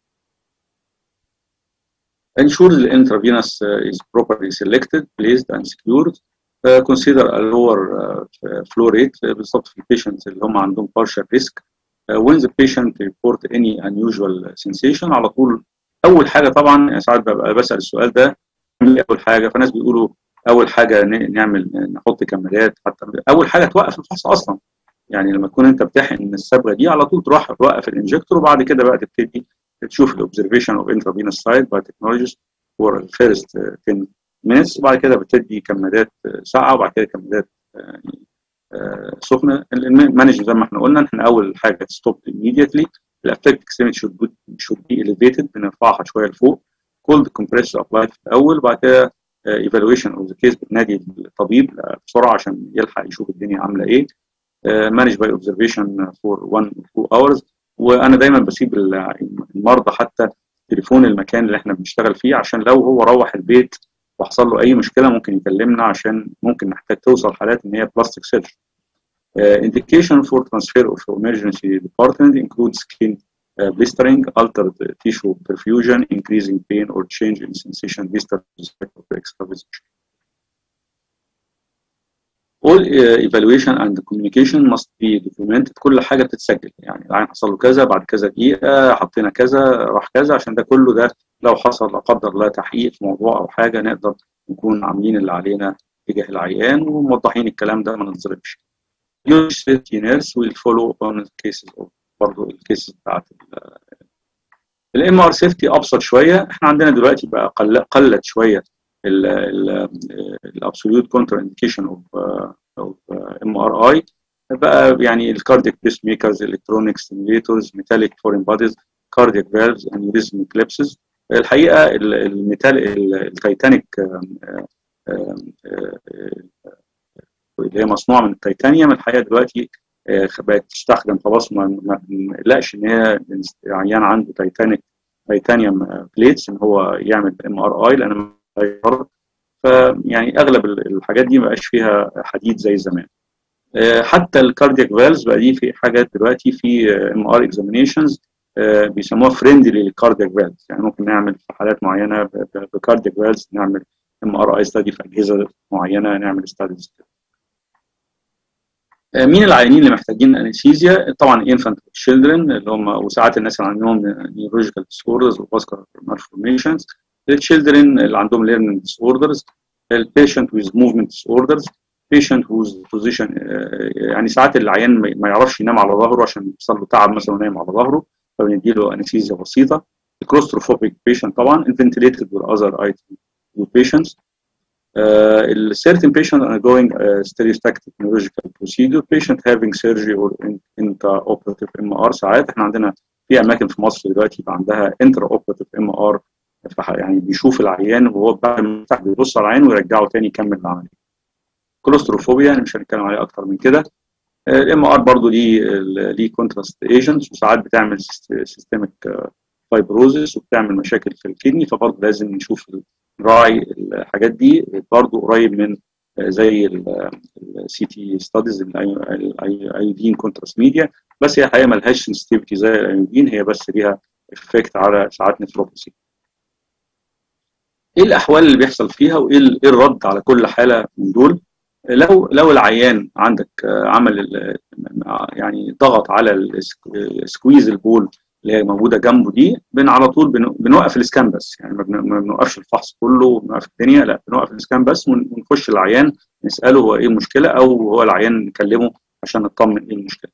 Ensure the intravenous uh, is properly selected, placed and secured. Uh, consider a lower uh, flow rate بالضبط في patients اللي هم عندهم partial risk. when the patient report any unusual sensation على طول أول حاجة طبعا ساعات ببقى بسأل السؤال ده أول حاجة فناس بيقولوا أول حاجة نعمل نحط كمادات حتى أول حاجة توقف الفحص أصلا يعني لما تكون أنت بتحقن الصبغة دي على طول تروح توقف الانجكتور وبعد كده بقى تبتدي تشوف الاوبزرفيشن اوف intravenous site by technologies for the first 10 minutes وبعد كده بتدي كمادات ساقعه وبعد كده كمادات سخنه المانج زي ما احنا قلنا احنا اول حاجه ستوب immediately الافكت اكستريميتي should be, should be elevated بنرفعها شويه لفوق cold compressor applied في الاول وبعد كده evaluation of the case بتنادي الطبيب بسرعه عشان يلحق يشوف الدنيا عامله ايه manage by observation for 1 or 2 hours وانا دايما بسيب المرضى حتى تليفون المكان اللي احنا بنشتغل فيه عشان لو هو روح البيت وحصل له اي مشكله ممكن يكلمنا عشان ممكن نحتاج توصل حالات ان هي بلاستيك سيرجري. Uh, indication for transfer of emergency department includes skin uh, blistering, altered tissue perfusion, increasing pain or change in sensation visitors of extravasation. all uh, evaluation and communication must be documented كل حاجه بتتسجل يعني العين حصل له كذا بعد كذا دقيقه حطينا كذا راح كذا عشان ده كله ده لو حصل لا قدر الله تحقيق في موضوع او حاجه نقدر نكون عاملين اللي علينا تجاه العيان وموضحين الكلام ده ما نتظلمش. safety nurse will follow on the cases of برضه الكيسز بتاعت الام ار سيفتي ابسط شويه احنا عندنا دلوقتي بقى قلت شويه الابسوليوت كونتر انديكيشن اوف اوف ام ار اي بقى يعني الكاردياك بيس ميكرز الكترونيك ستيميليتورز ميتاليك فورين بوديز كاردياك فالفز انيوريزم كليبسز الحقيقه الميتال التيتانيك اللي هي مصنوعه من التيتانيوم الحقيقه دلوقتي بقت تستخدم خلاص ما نقلقش ان هي عيان عنده تيتانيك تيتانيوم بليتس ان هو يعمل ام ار اي لان فيعني اغلب الحاجات دي ما بقاش فيها حديد زي زمان حتى الكاردياك فالز بقى دي في حاجات دلوقتي في ام ار اكزامينيشنز بيسموها فريندلي للكاردياك فالز يعني ممكن نعمل في حالات معينه بكاردياك فالز نعمل ام ار اي ستادي في اجهزه معينه نعمل ستاديز مين العيانين اللي محتاجين انستيزيا طبعا انفانت تشيلدرن اللي هم وساعات الناس اللي عندهم نيورولوجيكال ديسوردرز وفاسكولار مالفورميشنز التشيلدرن اللي عندهم ليرنينج ديسوردرز البيشنت ويز موفمنت ديسوردرز بيشنت ويز بوزيشن يعني ساعات العيان ما يعرفش ينام على ظهره عشان يحصل له تعب مثلا ونايم على ظهره فبندي له انستيزيا بسيطه الكلوستروفوبيك بيشنت طبعا الفنتليتد والاذر اي تي بيشنتس Uh, certain patient undergoing a stereotactic neurological procedure, patient having surgery or intraoperative MR ساعات احنا عندنا في اماكن في مصر دلوقتي يبقى عندها intraoperative MR يعني بيشوف العيان وهو بعد ما يفتح بيبص على العين ويرجعه تاني يكمل العمليه. كولوستروفوبيا يعني مش هنتكلم عليها اكتر من كده. الام ار برضه ليه ليه كونتراست ايجنتس وساعات بتعمل سيستميك فايبروزس وبتعمل مشاكل في الكدني فبرضه لازم نشوف نراعي الحاجات دي برضه قريب من زي السي تي ستاديز الايودين كونتراست ميديا بس هي الحقيقه ملهاش سنسيتيفيتي زي الايودين هي بس ليها افكت على ساعات نفروباثي. ايه الاحوال اللي بيحصل فيها وايه الرد على كل حاله من دول؟ لو لو العيان عندك عمل يعني ضغط على سكويز البول اللي هي موجوده جنبه دي بن على طول بن- بنوقف الاسكان بس يعني ما بن- ما بنوقفش الفحص كله وبنوقف الدنيا لا بنوقف الاسكان بس ون- ونخش العيان نساله هو ايه المشكله او هو العيان نكلمه عشان نطمن ايه المشكله.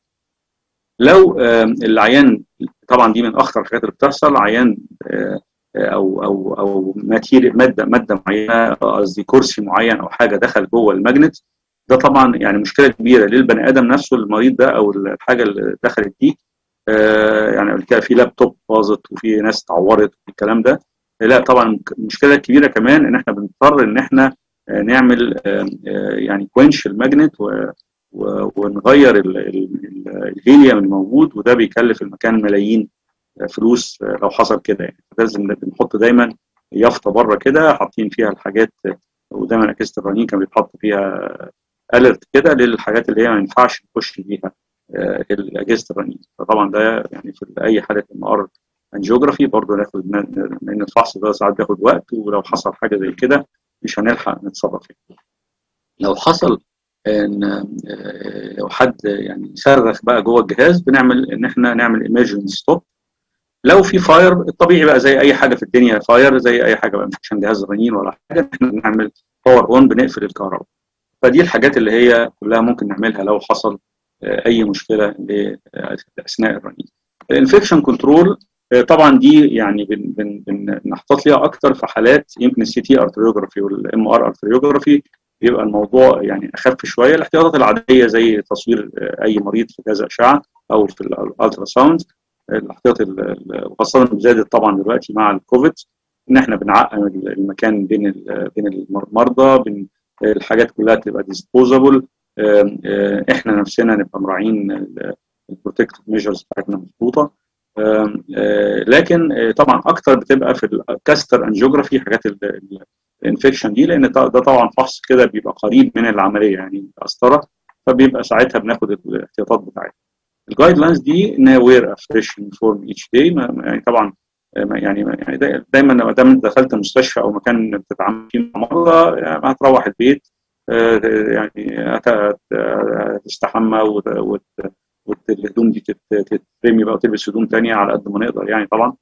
لو آم، العيان طبعا دي من اخطر الحاجات اللي بتحصل عيان آه، آه، او او او ماتيريال ماده ماده معينه قصدي كرسي معين او حاجه دخل جوه الماجنت ده طبعا يعني مشكله كبيره للبني ادم نفسه المريض ده او الحاجه اللي دخلت دي آه، يعني قبل كده في لابتوب باظت وفي ناس اتعورت والكلام ده لا طبعا المشكله الكبيره كمان ان احنا بنضطر ان احنا آه، نعمل آه، آه، يعني كوينش الماجنت و- و- ونغير ال- ال- ال- الهيليوم الموجود وده بيكلف المكان ملايين آه، فلوس آه، لو حصل كده يعني لازم بنحط دايما يافطه بره كده حاطين فيها الحاجات آه، ودايما اجهزه الرنين كان بيتحط فيها الرت كده للحاجات اللي هي ما ينفعش نخش بيها آه، اجهزه الرنين فطبعا ده يعني في اي حاله ام ار انجيوجرافي برضه ناخد لان الفحص ده ساعات بياخد وقت ولو حصل حاجه زي كده مش هنلحق نتصرف فيها. لو حصل ان آه، لو حد يعني صرخ بقى جوه الجهاز بنعمل ان احنا نعمل ايمرجنسي ستوب لو في فاير الطبيعي بقى زي اي حاجه في الدنيا فاير زي اي حاجه بقى مش عشان جهاز رنين ولا حاجه احنا بنعمل باور اون بنقفل الكهرباء فدي الحاجات اللي هي كلها ممكن نعملها لو حصل آه، اي مشكله ل- آه، اثناء الرنين الانفكشن كنترول طبعا دي يعني بن بن بن بنحتاط ليها اكتر في حالات يمكن السي تي ارتريوجرافي والام ار ارتريوجرافي بيبقى الموضوع يعني اخف شويه الاحتياطات العاديه زي تصوير آه، اي مريض في جهاز اشعه او في الالترا ساوند الاحتياط ال- ال- وخاصه زادت طبعا دلوقتي مع الكوفيد ان احنا بنعقم المكان بين ال- بين المرضى بين الحاجات كلها تبقى ديسبوزابل احنا نفسنا نبقى مراعين البروتكتيف ميجرز بتاعتنا مظبوطه آم، آه، لكن آه، طبعا اكتر بتبقى في الكاستر انجيوجرافي حاجات الانفكشن دي لان ده ده طبعا فحص كده بيبقى قريب من العمليه يعني قسطره فبيبقى ساعتها بناخد الاحتياطات بتاعتها الجايد لاينز دي ان وير فريش يونيفورم ايتش داي يعني طبعا آه، ما- يعني يعني دا- دايما لما دام دخلت مستشفى او مكان بتتعامل فيه مع مرضى يعني هتروح البيت آه، يعني هت- هت- هتستحمى وت- وت- والهدوم دي تت- تترمي بقى وتلبس هدوم تانية على قد ما نقدر يعني طبعا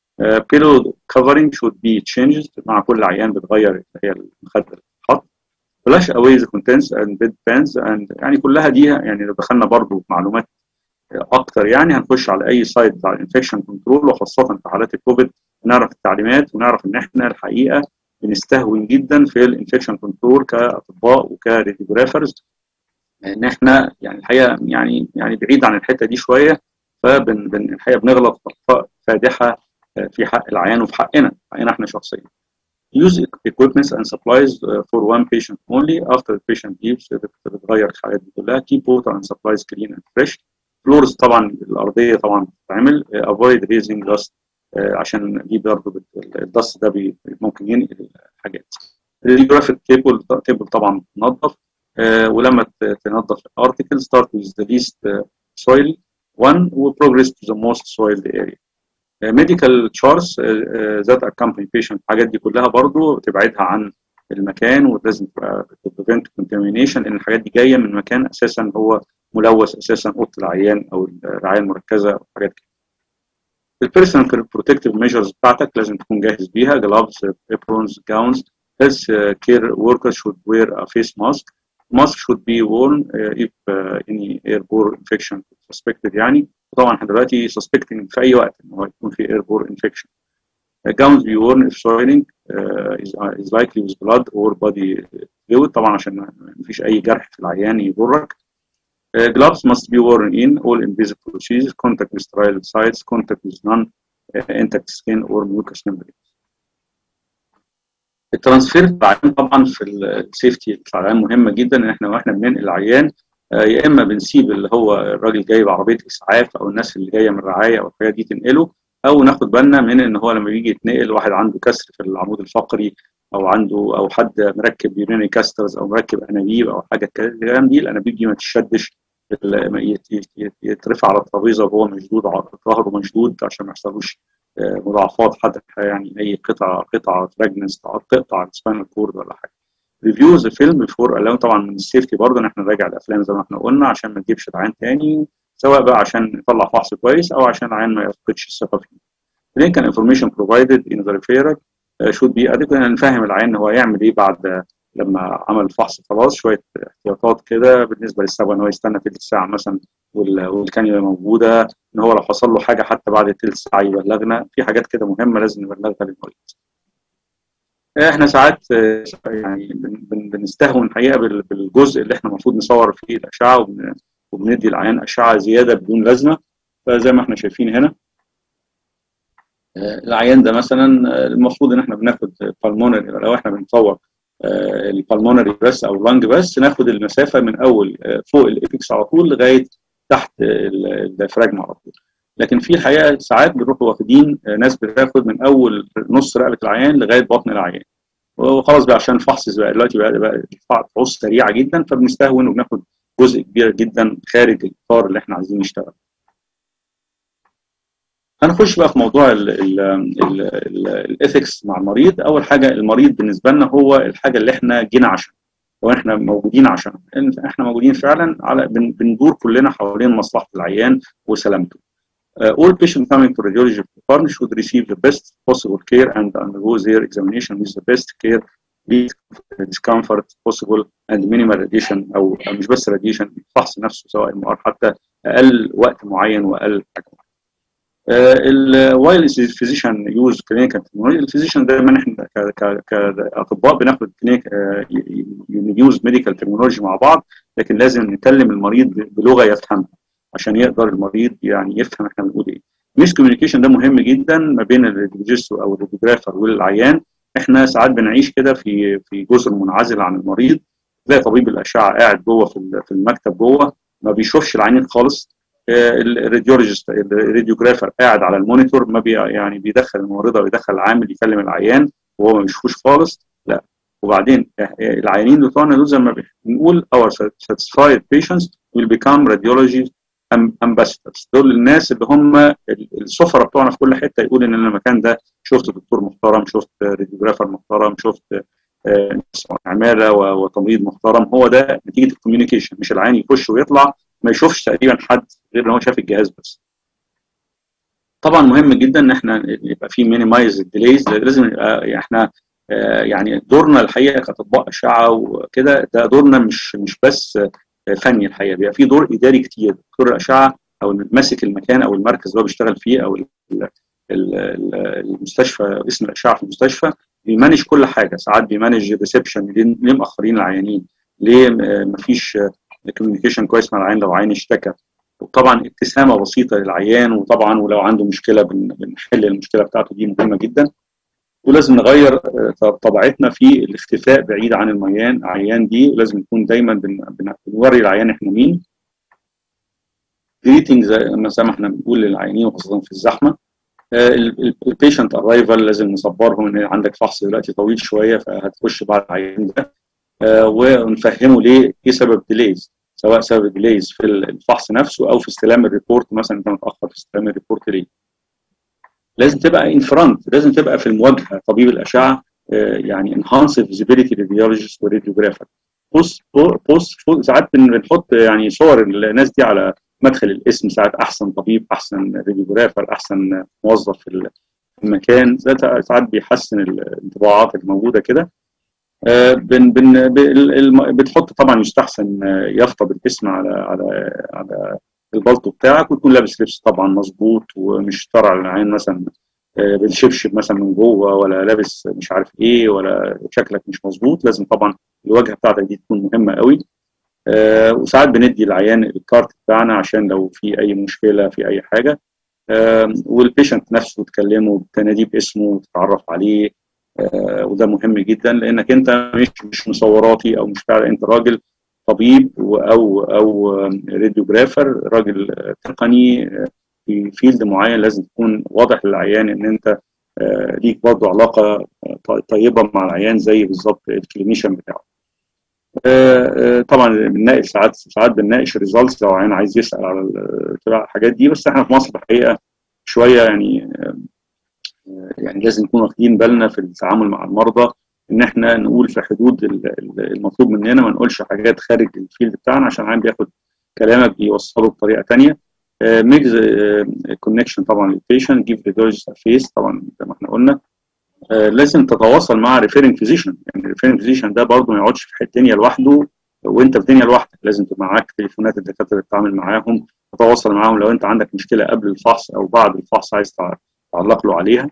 بيلو كفرنج should be changed مع كل عيان بتغير اللي هي المخده اللي بتتحط flush away the contents and bed pans and يعني كلها دي يعني لو دخلنا برضو في معلومات اكتر يعني هنخش على اي سايت بتاع الانفكشن كنترول وخاصه في حالات الكوفيد نعرف التعليمات ونعرف ان احنا الحقيقه بنستهون جدا في الانفكشن كنترول كاطباء وكريديوجرافرز ان احنا يعني الحقيقه يعني يعني بعيد عن الحته دي شويه فبن بن الحقيقه بنغلط اخطاء فادحه آه، في حق العيان وفي حقنا حقنا احنا شخصيا. Use equipment and supplies uh, for one patient only after the patient leaves بت- بتغير الحاجات دي كلها keep water and supplies clean and fresh floors طبعا الارضيه طبعا بتتعمل uh, avoid raising dust uh, عشان دي برضه بت- الدست ده بي- ممكن ينقل الحاجات. الجرافيك تيبل تيبل طبعا بتنظف آه، ولما ت- تنظف الارتكل start with the least uh, soil one و progress to the most soiled area. آه، medical charts uh, uh, that accompany patient الحاجات دي كلها برضو تبعدها عن المكان ولازم تبقى to prevent contamination لان الحاجات دي جايه من مكان اساسا هو ملوث اساسا اوضه العيان او الرعايه المركزه او حاجات كده. البيرسونال بروتكتيف ميجرز بتاعتك لازم تكون جاهز بيها gloves, aprons, gowns. Health uh, care workers should wear a face mask. Mask should be worn uh, if uh, any airborne infection suspected يعني طبعا احنا دلوقتي suspecting في اي وقت ان هو يكون في airborne infection. Uh, gowns be worn if soiling uh, is, uh, is likely with blood or body fluid طبعا عشان ما فيش اي جرح في العيان يضرك. Uh, gloves must be worn in all invasive procedures, contact with sterile sites, contact with non-intact skin or mucous membrane. الترانسفير العيان طبعا في السيفتي بتاع العيان مهمه جدا ان احنا واحنا بننقل العيان آه، يا اما بنسيب اللي هو الراجل جاي بعربيه اسعاف او الناس اللي جايه من الرعايه او الحاجات دي تنقله او ناخد بالنا من ان هو لما بيجي يتنقل واحد عنده كسر في العمود الفقري او عنده او حد مركب يورينري كاسترز او مركب انابيب او حاجه كده الكلام دي الانابيب دي ما تشدش ال- ما يت- يت- يترفع على الترابيزه وهو مشدود على ظهره مشدود عشان ما يحصلوش آه، مضاعفات حد يعني اي قطعه قطعه فراجمنتس تقطع السباينال كورد ولا حاجه ريفيوز الفيلم بيفور الاون طبعا من السيفتي برضه ان احنا نراجع الافلام زي ما احنا قلنا عشان ما نجيبش العين تاني سواء بقى عشان يطلع فحص كويس او عشان العيان ما يفقدش الثقه فيه. clinical information provided in the referral uh, should be adequate نفهم العيان هو هيعمل ايه بعد لما عمل الفحص خلاص شويه احتياطات كده بالنسبه للسبب ان هو يستنى تلت ساعه مثلا والكانيولا موجوده ان هو لو حصل له حاجه حتى بعد تلت ساعه يبلغنا في حاجات كده مهمه لازم نبلغها للمريض. احنا ساعات يعني بنستهون الحقيقه بالجزء اللي احنا المفروض نصور فيه الاشعه وبندي العيان اشعه زياده بدون لازمه فزي ما احنا شايفين هنا العيان ده مثلا المفروض ان احنا بناخد بالمونري لو احنا بنصور البالمونري بس او اللنج بس ناخد المسافه من اول فوق الابيكس على طول لغايه تحت الديافراجم على طول لكن في الحقيقه ساعات بنروحوا واخدين ناس بتاخد من اول نص رقبه العيان لغايه بطن العيان وخلاص بقى عشان الفحص بقى دلوقتي بقى, بقى الفحص سريعه جدا فبنستهون وبناخد جزء كبير جدا خارج الاطار اللي احنا عايزين نشتغل هنخش بقى في موضوع الاثكس مع المريض اول حاجه المريض بالنسبه لنا هو الحاجه اللي احنا جينا عشان واحنا موجودين عشان احنا موجودين فعلا على بندور كلنا حوالين مصلحه العيان وسلامته Uh, all patients coming to radiology department should receive the best possible care and undergo their examination with the best care least discomfort possible and minimal radiation او مش بس radiation الفحص نفسه سواء ام حتى اقل وقت معين واقل حاجه معينه. while physician use clinical technology الفيزيشن دايما احنا كاطباء بناخد كلينيك يوز ميديكال تكنولوجي مع بعض لكن لازم نكلم المريض بلغه يفهمها عشان يقدر المريض يعني يفهم احنا بنقول ايه. ميس كوميونيكيشن ده مهم جدا ما بين الراديولوجيست او الراديوجرافر والعيان احنا ساعات بنعيش كده في في جزء منعزل عن المريض تلاقي طبيب الاشعه قاعد جوه في المكتب جوه ما بيشوفش العينين خالص الراديولوجيست الراديوجرافر قاعد على المونيتور ما بي يعني بيدخل الممرضه ويدخل العامل يكلم العيان وهو ما بيشوفوش خالص لا وبعدين العيانين بتوعنا دول زي ما بنقول our satisfied patients will become radiology ambassadors دول الناس اللي هم السفراء بتوعنا في كل حته يقول ان المكان ده شفت دكتور محترم شفت راديوجرافر محترم شفت عماله وتمريض محترم هو ده نتيجه الكوميونيكيشن مش العين يخش ويطلع ما يشوفش تقريبا حد غير ان هو شاف الجهاز بس طبعا مهم جدا ان احنا يبقى في مينيمايز الديليز لازم يبقى احنا يعني دورنا الحقيقه كاطباء اشعه وكده ده دورنا مش مش بس فني الحقيقه بيبقى في دور اداري كتير دكتور الاشعه او ماسك المكان او المركز اللي هو بيشتغل فيه او المستشفى اسم الاشعه في المستشفى بيمانج كل حاجه ساعات بيمانج الريسبشن ليه مأخرين العيانين ليه مفيش كوميونيكيشن كويس مع العيان لو عيان اشتكى وطبعا ابتسامه بسيطه للعيان وطبعا ولو عنده مشكله بنحل المشكله بتاعته دي مهمه جدا ولازم نغير طبيعتنا في الاختفاء بعيد عن الميان عيان دي ولازم نكون دايما بنوري العيان احنا مين جريتنج زي ما احنا بنقول للعيانين وخاصه في الزحمه البيشنت ارايفل لازم نصبرهم ان عندك فحص دلوقتي طويل شويه فهتخش بعد العيان ده ونفهمه ليه ايه سبب ديليز سواء سبب ديليز في الفحص نفسه او في استلام الريبورت مثلا انت متاخر في استلام الريبورت ليه لازم تبقى ان فرونت لازم تبقى في المواجهه طبيب الاشعه يعني انهانس فيزيبيليتي راديولوجيست وراديوجرافر بوست بوست ساعات بنحط يعني صور الناس دي على مدخل الاسم ساعات احسن طبيب احسن راديوجرافر احسن موظف في المكان ساعات بيحسن الانطباعات الموجوده كده بن بن بتحط طبعا يستحسن يافطه بالاسم على على على البلطو بتاعك ويكون لابس لبس طبعا مظبوط ومش طالع العين مثلا بالشبشب مثلا من جوه ولا لابس مش عارف ايه ولا شكلك مش مظبوط لازم طبعا الواجهه بتاعتك دي تكون مهمه قوي آه وساعات بندي العيان الكارت بتاعنا عشان لو في اي مشكله في اي حاجه آه والبيشنت نفسه تكلمه تناديه باسمه وتتعرف عليه آه وده مهم جدا لانك انت مش مش مصوراتي او مش فعلا انت راجل طبيب او او راديوجرافر راجل تقني في فيلد معين لازم تكون واضح للعيان ان انت ليك برضه علاقه طيبه مع العيان زي بالظبط الكلينيشن بتاعه. طبعا بنناقش ساعات ساعات بنناقش الريزلتس لو عيان عايز يسال على الحاجات دي بس احنا في مصر الحقيقه شويه يعني يعني لازم نكون واخدين بالنا في التعامل مع المرضى ان احنا نقول في حدود المطلوب مننا ما نقولش حاجات خارج الفيلد بتاعنا عشان العيان بياخد كلامك بيوصله بطريقه ثانيه ميك كونكشن طبعا للبيشنت جيف ريدولوجيست فيس طبعا زي ما احنا قلنا آه، لازم تتواصل مع ريفيرنج فيزيشن يعني الريفيرنج فيزيشن ده برضه ما يقعدش في الدنيا لوحده وانت في دنيا لوحدك لازم تبقى معاك تليفونات الدكاتره اللي تتعامل معاهم تتواصل معاهم لو انت عندك مشكله قبل الفحص او بعد الفحص عايز تعلق له عليها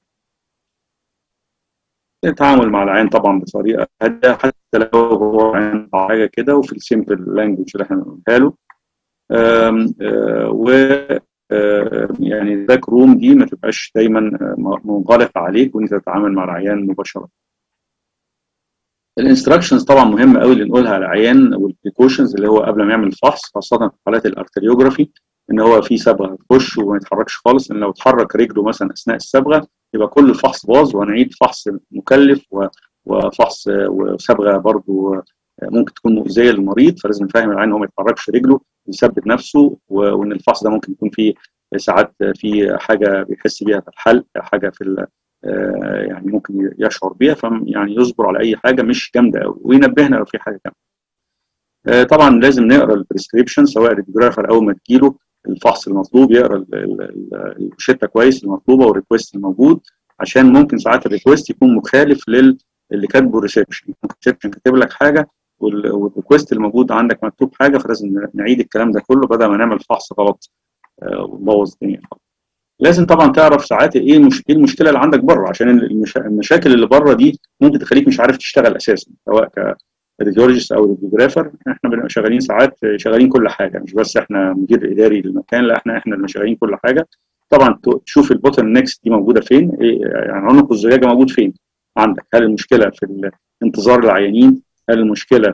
التعامل مع العين طبعا بطريقه هاديه حتى لو هو عين حاجه كده وفي السيمبل لانجوج اللي احنا بنقولها له و يعني الباك روم دي ما تبقاش دايما منغلقه عليك وانت تتعامل مع العيان مباشره. الانستراكشنز طبعا مهمه قوي اللي نقولها على العيان والبريكوشنز اللي هو قبل ما يعمل الفحص خاصه في حالات الارتريوجرافي ان هو في صبغه تخش وما يتحركش خالص لان لو اتحرك رجله مثلا اثناء الصبغه يبقى كل الفحص باظ وهنعيد فحص مكلف وفحص وصبغه برضو ممكن تكون مؤذيه للمريض فلازم نفهم العين ان هو ما يتحركش رجله يثبت نفسه وان الفحص ده ممكن يكون فيه ساعات في حاجه بيحس بيها في الحلق حاجه في يعني ممكن يشعر بيها فيعني يصبر على اي حاجه مش جامده قوي وينبهنا لو في حاجه جامده. طبعا لازم نقرا البريسكريبشن سواء الريديوجرافر اول ما تجيله الفحص المطلوب يقرا الروشته كويس المطلوبه والريكوست الموجود عشان ممكن ساعات الريكوست يكون مخالف لل اللي كاتبه الريسبشن ممكن الريسبشن كاتب لك حاجه والريكوست الموجود عندك مكتوب حاجه فلازم نعيد الكلام ده كله بدل ما نعمل فحص غلط ونبوظ الدنيا خالص. لازم طبعا تعرف ساعات ايه مش ايه المشكله اللي عندك بره عشان المشاكل اللي بره دي ممكن تخليك مش عارف تشتغل اساسا سواء كريديولوجيست او ريديوجرافر احنا بنبقى شغالين ساعات شغالين كل حاجه مش بس احنا مدير اداري للمكان لا احنا احنا اللي شغالين كل حاجه طبعا تشوف البوتل نيكست دي موجوده فين إيه يعني عنق الزجاجه موجود فين عندك هل المشكله في انتظار العيانين هل المشكله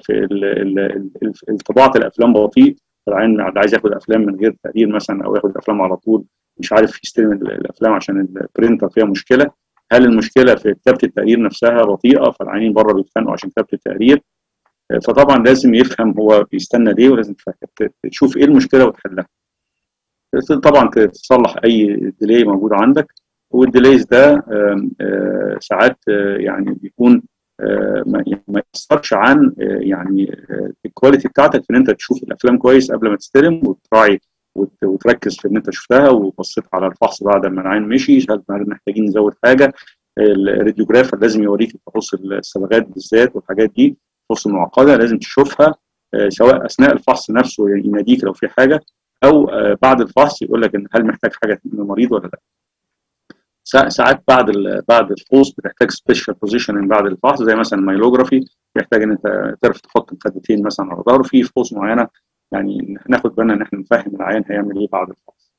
في طباعه الافلام بطيء العين عايز ياخد افلام من غير تقدير مثلا او ياخد افلام على طول مش عارف يستلم الافلام عشان البرينتر فيها مشكله هل المشكله في كتابه التقرير نفسها بطيئه فالعيانين بره بيتخانقوا عشان كتابه التقرير فطبعا لازم يفهم هو بيستنى ليه ولازم تشوف ايه المشكله وتحلها طبعا تصلح اي ديلي موجود عندك والديليز ده ساعات يعني بيكون ما يأثرش عن يعني الكواليتي بتاعتك في ان انت تشوف الافلام كويس قبل ما تستلم وتراعي وتركز في ان انت شفتها وبصيت على الفحص بعد ما العين مشي هل محتاجين نزود حاجه الراديوجرافر لازم يوريك تفاص الصبغات بالذات والحاجات دي تفاصيل معقده لازم تشوفها سواء اثناء الفحص نفسه يناديك لو في حاجه او بعد الفحص يقول لك ان هل محتاج حاجه من المريض ولا لا ساعات بعد بعد الفحوص بتحتاج سبيشال بوزيشن بعد الفحص زي مثلا الميلوجرافي بيحتاج ان انت تعرف تحط مخدتين مثلا على ظهره في فحوص معينه يعني ناخد بالنا ان احنا نفهم العيان هيعمل ايه بعد الفحص.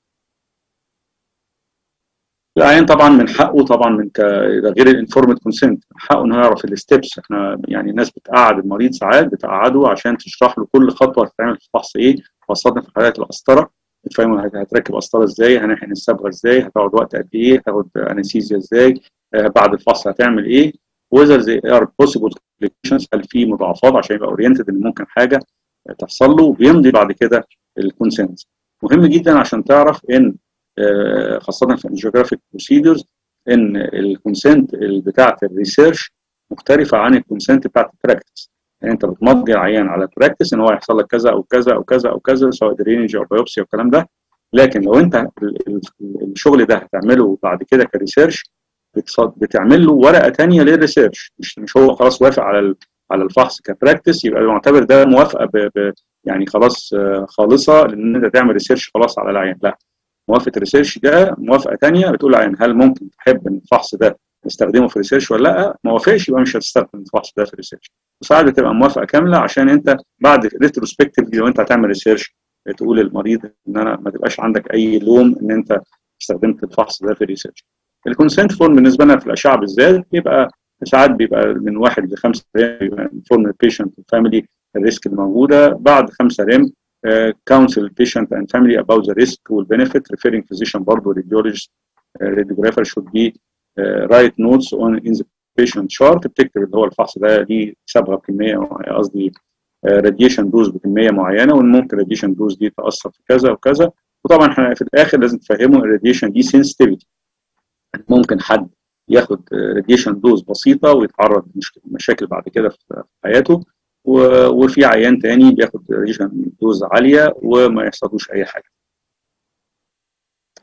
العيان طبعا من حقه طبعا من ك... غير الانفورمد كونسنت من حقه انه يعرف الستبس احنا يعني الناس بتقعد المريض ساعات بتقعده عشان تشرح له كل خطوه هتتعمل في الفحص ايه خاصه في حالات القسطره بتفهموا هتركب قسطره ازاي هنحقن الصبغه ازاي هتقعد وقت قد ايه هتاخد انستيزيا ازاي آه بعد الفحص هتعمل ايه وذر زي ار بوسيبل كومبليكيشنز هل في مضاعفات عشان يبقى اورينتد ان ممكن حاجه تحصل له وبيمضي بعد كده الكونسنت مهم جدا عشان تعرف ان آه خاصه في الجيوغرافيك بروسيدرز ان الكونسنت بتاعه الريسيرش مختلفه عن الكونسنت بتاعه البراكتس يعني انت بتمضي العيان على براكتس ان هو هيحصل لك كذا او كذا او كذا او كذا سواء درينج او بايوبسي او الكلام ده لكن لو انت الشغل ده هتعمله بعد كده كريسيرش بتعمل له ورقه ثانيه للريسيرش مش مش هو خلاص وافق على على الفحص كبراكتس يبقى معتبر ده موافقه ب ب يعني خلاص خالصه لان انت تعمل ريسيرش خلاص على العيان لا موافقه الريسيرش ده موافقه ثانيه بتقول للعيان هل ممكن تحب ان الفحص ده نستخدمه في ريسيرش ولا لا ما وافقش يبقى مش هتستخدم الفحص ده في ريسيرش وساعات بتبقى موافقه كامله عشان انت بعد ريتروسبكتيف لو انت هتعمل ريسيرش تقول للمريض ان انا ما تبقاش عندك اي لوم ان انت استخدمت الفحص ده في الريسيرش الكونسنت فورم بالنسبه لنا في الاشعه بالذات بيبقى ساعات بيبقى من واحد لخمسه ريم فورم البيشنت والفاميلي الريسك الموجوده بعد خمسه ريم كونسل البيشنت اند فاميلي اباوت ذا ريسك والبنفيت ريفيرنج فيزيشن برضه راديولوجيست راديوجرافر شود بي رايت نوتس اون ان ذا بيشنت شارت بتكتب اللي هو الفحص ده ليه صبغه بكميه قصدي راديشن دوز بكميه معينه وان ممكن الراديشن دوز دي تاثر في كذا وكذا وطبعا احنا في الاخر لازم تفهمه الراديشن دي سنسيتيفيتي ممكن حد ياخد راديشن دوز بسيطه ويتعرض لمشاكل بعد كده في حياته وفي عيان تاني بياخد راديشن دوز عاليه وما يحصلوش اي حاجه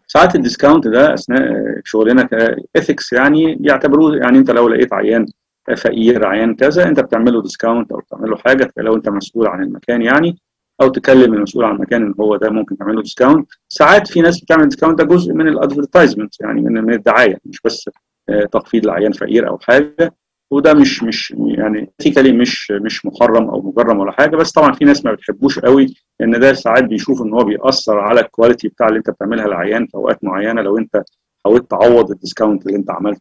ساعات الديسكاونت ده اثناء شغلنا كاثكس يعني بيعتبروه يعني انت لو لقيت عيان فقير عيان كذا انت بتعمل له ديسكاونت او بتعمل له حاجه لو انت مسؤول عن المكان يعني او تكلم المسؤول عن المكان ان هو ده ممكن تعمل له ديسكاونت ساعات في ناس بتعمل ديسكاونت ده جزء من الادفرتايزمنت يعني من من الدعايه مش بس تخفيض لعيان فقير او حاجه وده مش مش يعني ايثيكالي مش مش محرم او مجرم ولا حاجه بس طبعا في ناس ما بتحبوش قوي لان ده ساعات بيشوف ان هو بيأثر على الكواليتي بتاع اللي انت بتعملها للعيان في اوقات معينه لو انت حاولت تعوض الديسكاونت اللي انت عملته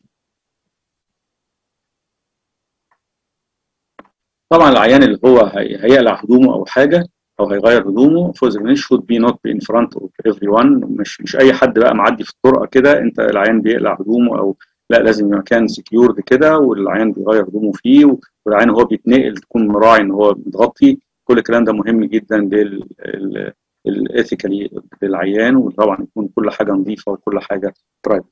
طبعا العيان اللي هو هيقلع هدومه او حاجه او هيغير هدومه for the should be not be in front of everyone مش مش اي حد بقى معدي في الطرقه كده انت العيان بيقلع هدومه او لا لازم مكان سكيورد كده والعيان بيغير هدومه فيه والعيان وهو بيتنقل تكون مراعي ان هو متغطي كل الكلام ده مهم جدا لل الايثيكالي للعيان وطبعا يكون كل حاجه نظيفه وكل حاجه برايفت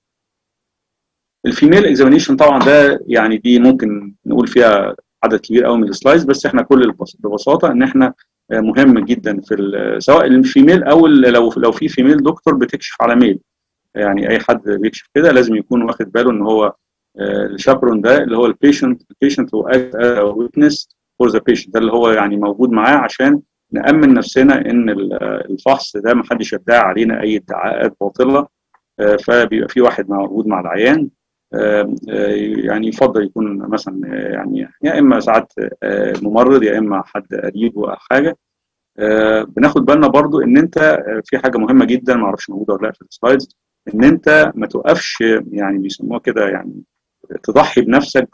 الفيميل اكزامينيشن طبعا ده يعني دي ممكن نقول فيها عدد كبير قوي من السلايدز بس احنا كل ببساطه ان احنا مهم جدا في سواء الفيميل او لو لو في فيميل دكتور بتكشف على ميل يعني اي حد بيكشف كده لازم يكون واخد باله ان هو الشابرون ده اللي هو البيشنت البيشنت هو ويتنس فور ذا بيشنت ده اللي هو يعني موجود معاه عشان نامن نفسنا ان الفحص ده ما حدش يدعي علينا اي ادعاءات باطله فبيبقى في واحد موجود مع العيان يعني يفضل يكون مثلا يعني يا اما ساعات ممرض يا اما حد قريب او حاجه بناخد بالنا برضو ان انت في حاجه مهمه جدا ما اعرفش موجوده ولا لا في السلايدز ان انت ما توقفش يعني بيسموها كده يعني تضحي بنفسك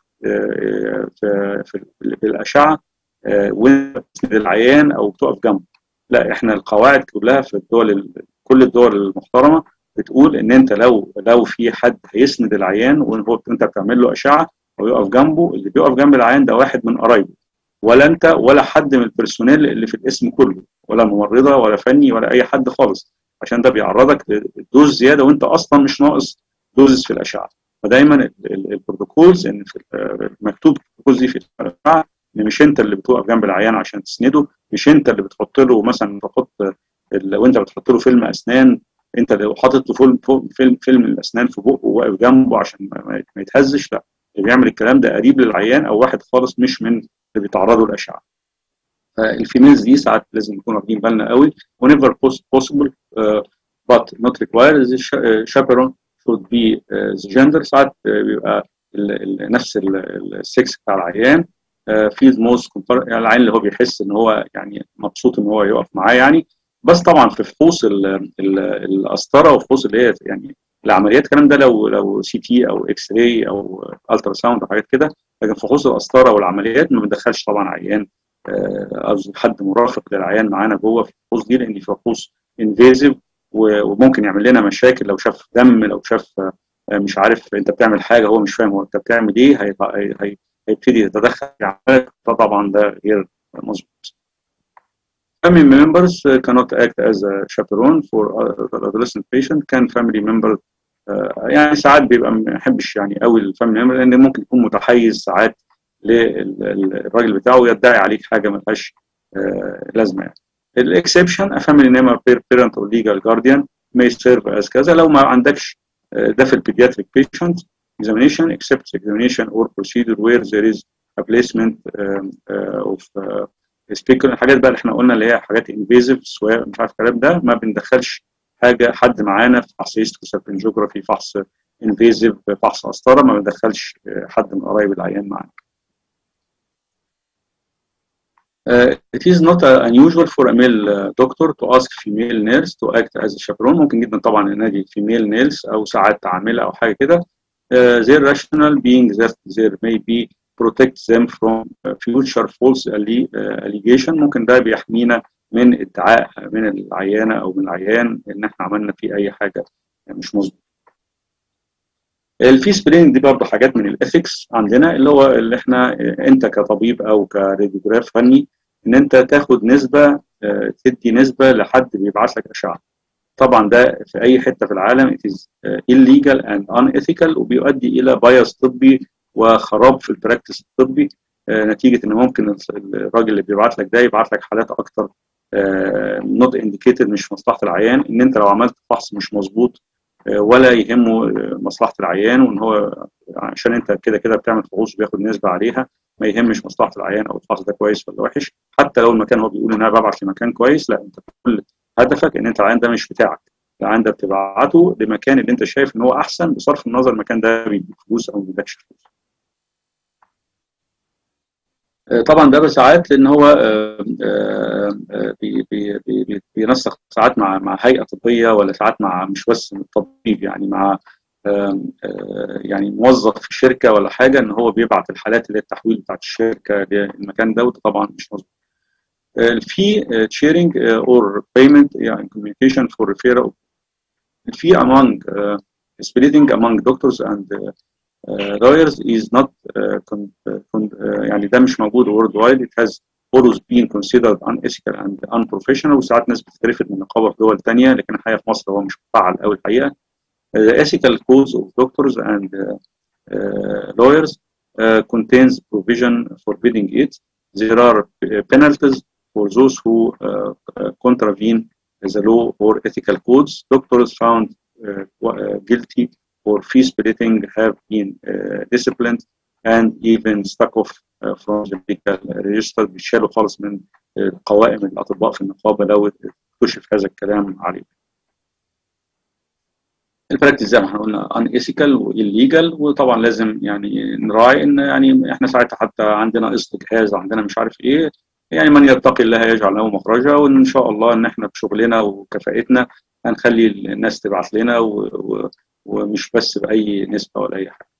في في, في الاشعه وانت بتسند العيان او بتقف جنبه لا احنا القواعد كلها في الدول كل الدول المحترمه بتقول ان انت لو لو في حد هيسند العيان وهو انت بتعمل له اشعه ويقف جنبه اللي بيقف جنب العيان ده واحد من قرايبه ولا انت ولا حد من البرسونيل اللي في الاسم كله ولا ممرضه ولا فني ولا اي حد خالص عشان ده بيعرضك لدوز زياده وانت اصلا مش ناقص دوزز في الاشعه فدايما البروتوكولز ان في مكتوب البروتوكولز دي في الاشعه ان مش انت اللي بتوقف جنب العيان عشان تسنده مش انت اللي بتحط له مثلا تحط وانت بتحط له فيلم اسنان انت لو حاطط له فيلم فيلم فيلم الاسنان في بقه وواقف جنبه عشان ما يتهزش لا اللي بيعمل الكلام ده قريب للعيان او واحد خالص مش من اللي بيتعرضوا للاشعه فالفيميلز دي ساعات لازم نكون واخدين بالنا قوي whenever possible uh, but not required the chaperone should be uh, the gender ساعات uh, بيبقى ال ال نفس السكس بتاع العيان في موست يعني العيان اللي هو بيحس ان هو يعني مبسوط ان هو يقف معاه يعني بس طبعا في فحوص القسطره وفحوص اللي هي يعني العمليات الكلام ده لو لو سي تي او اكس راي او الترا ساوند او حاجات كده لكن فحوص القسطره والعمليات ما بندخلش طبعا عيان قصدي حد مرافق للعيان معانا جوه في الفحوص دي لان في فحوص انفيزيف وممكن يعمل لنا مشاكل لو شاف دم لو شاف مش عارف انت بتعمل حاجه هو مش فاهم هو انت بتعمل ايه هي هي هيبتدي يتدخل في عملك فطبعا ده غير مظبوط. Family members cannot act as a chaperone for adolescent patient كان family member يعني ساعات بيبقى ما يحبش يعني قوي الفاميلي ممبر لان ممكن يكون متحيز ساعات للراجل بتاعه يدعي عليك حاجه ما لهاش لازمه يعني. الاكسبشن a family member parent or legal guardian may serve as كذا لو ما عندكش ده في البيدياتريك patient examination except examination or procedure where there is a placement uh, uh, of uh, speaker الحاجات بقى اللي احنا قلنا اللي هي حاجات انفيزيف سواء مش عارف الكلام ده ما بندخلش حاجه حد معانا في فحص هيستوسابنجوجرافي فحص انفيزيف فحص قسطره ما بندخلش حد من قرايب العيان معانا. Uh, it is not uh, unusual for a male uh, doctor to ask female nurse to act as a chaperone ممكن جدا طبعا ننادي female nurse او ساعات عامله او حاجه كده uh, their rationale being that there may be protect them from future false allegation ممكن ده بيحمينا من ادعاء من العيانه او من العيان ان احنا عملنا فيه اي حاجه مش مظبوط. الفي سبرينج دي برضه حاجات من الاثكس عندنا اللي هو اللي احنا انت كطبيب او كراديوجراف فني ان انت تاخد نسبه تدي نسبه لحد بيبعت لك اشعه. طبعا ده في اي حته في العالم it is illegal and unethical وبيؤدي الى بايس طبي وخراب في البراكتس الطبي نتيجه ان ممكن الراجل اللي بيبعت لك ده يبعت لك حالات اكتر نوت انديكيتد مش في مصلحه العيان ان انت لو عملت فحص مش مظبوط ولا يهمه مصلحه العيان وان هو عشان انت كده كده بتعمل فحوص وبياخد نسبه عليها ما يهمش مصلحه العيان او الفحص ده كويس ولا وحش حتى لو المكان هو بيقول ان انا ببعت لمكان كويس لا انت كل هدفك ان انت العيان ده مش بتاعك العيان ده بتبعته لمكان اللي انت شايف ان هو احسن بصرف النظر المكان ده بيديك فلوس او ما بيديكش فلوس. طبعا ده ساعات لان هو بي بي بي بينسق ساعات مع مع هيئه طبيه ولا ساعات مع مش بس طبيب يعني مع يعني موظف في شركه ولا حاجه ان هو بيبعت الحالات اللي هي التحويل بتاعت الشركه للمكان ده وده طبعا مش مظبوط. الفي شيرنج اور بيمنت يعني communication for referral الفي among uh, splitting among doctors and uh, uh, lawyers is not uh, con, con, uh, يعني ده مش موجود worldwide it has always been considered unethical and unprofessional وساعات ناس بتترفض من النقابه في دول ثانيه لكن الحقيقه في مصر هو مش مفعل قوي الحقيقه the ethical codes of doctors and uh, uh, lawyers uh, contains provision forbidding it there are penalties for those who uh, contravene the law or ethical codes. Doctors found uh, guilty or fee splitting have been uh, disciplined and even stuck off from the medical register بيشالوا خالص من قوائم الاطباء في النقابه لو اكتشف هذا الكلام عليه. البراكتس زي ما احنا قلنا ان ايثيكال والليجال وطبعا لازم يعني نراعي ان يعني احنا ساعتها حتى عندنا قسط جهاز عندنا مش عارف ايه يعني من يتقي الله يجعل له مخرجا وان شاء الله ان احنا بشغلنا وكفاءتنا هنخلي الناس تبعت لنا و... و... ومش بس باي نسبه ولا اي حاجه.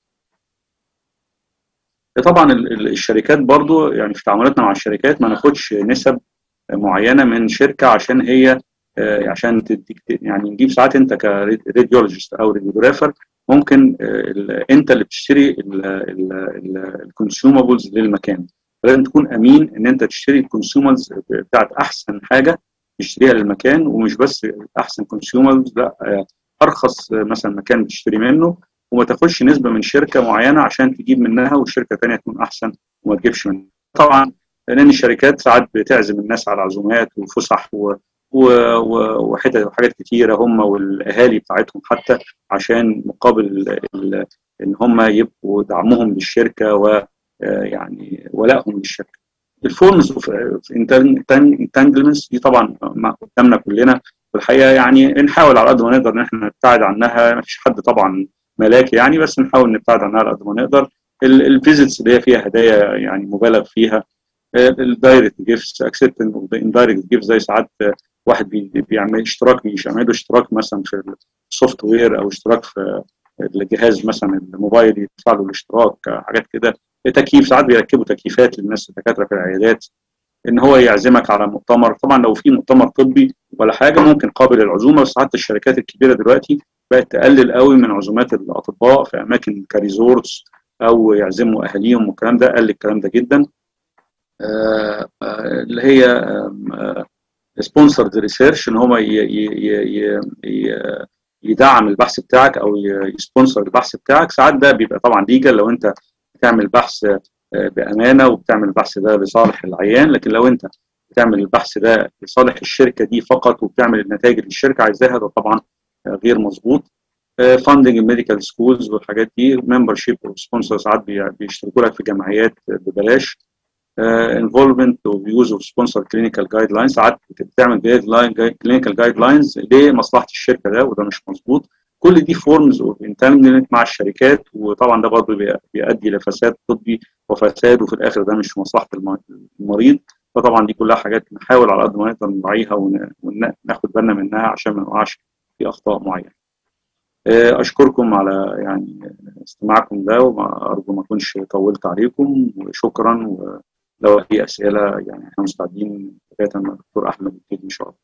طبعا الشركات برضو يعني في تعاملاتنا مع الشركات ما ناخدش نسب معينه من شركه عشان هي عشان تديك يعني نجيب ساعات انت كراديولوجيست او راديوجرافر ممكن انت اللي بتشتري الكونسيومابلز للمكان لازم تكون امين ان انت تشتري الكونسيومرز بتاعت احسن حاجه تشتريها للمكان ومش بس احسن كونسيومرز لا ارخص مثلا مكان بتشتري منه وما تاخدش نسبه من شركه معينه عشان تجيب منها والشركه الثانيه تكون احسن وما تجيبش منها طبعا لان الشركات ساعات بتعزم الناس على عزومات وفسح و وحتت وحاجات كتيره هم والاهالي بتاعتهم حتى عشان مقابل ان هم يبقوا دعمهم للشركه و يعني ولائهم للشركه. الفورمز اوف انتانجلمنتس دي طبعا قدامنا كلنا والحقيقه يعني نحاول على قد ما نقدر ان احنا نبتعد عنها ما فيش حد طبعا ملاك يعني بس نحاول نبتعد عنها على قد ما نقدر. الفيزيتس اللي هي فيها هدايا يعني مبالغ فيها الدايركت جيفتس اكسبتنج اوف ذا اندايركت جيفت زي ساعات واحد بيعمل اشتراك مش يعمل اشتراك مثلا في السوفت وير او اشتراك في الجهاز مثلا الموبايل يدفع له الاشتراك حاجات كده تكييف ساعات بيركبوا تكييفات للناس الدكاتره في العيادات ان هو يعزمك على مؤتمر طبعا لو في مؤتمر طبي ولا حاجه ممكن قابل العزومه بس حتى الشركات الكبيره دلوقتي بقت تقلل قوي من عزومات الاطباء في اماكن كريزورتس او يعزموا اهاليهم والكلام ده قل الكلام ده جدا آه آه اللي هي سبونسرد ريسيرش ان هم يدعم البحث بتاعك او يسبونسر البحث بتاعك ساعات ده بيبقى طبعا ليجل لو انت بتعمل بحث بامانه وبتعمل البحث ده لصالح العيان لكن لو انت بتعمل البحث ده لصالح الشركه دي فقط وبتعمل النتائج اللي الشركه عايزاها ده طبعا غير مظبوط فاندنج الميديكال سكولز والحاجات دي ممبر شيب سبونسر ساعات بيشتركوا لك في جمعيات ببلاش انفولفمنت ويوز اوف سبونسر كلينيكال جايد لاينز ساعات بتعمل جايد لاين كلينيكال جايد لاينز لمصلحه الشركه ده وده مش مظبوط كل دي فورمز اوف انتانجمنت مع الشركات وطبعا ده برضه بيؤدي لفساد طبي وفساد وفي الاخر ده مش مصلحه المريض فطبعا دي كلها حاجات نحاول على قد ما نقدر نراعيها وناخد بالنا منها عشان ما نقعش في اخطاء معينه. اشكركم على يعني استماعكم ده وارجو ما اكونش طولت عليكم وشكرا ولو في اسئله يعني احنا مستعدين بدايه مع الدكتور احمد يبتدي ان شاء الله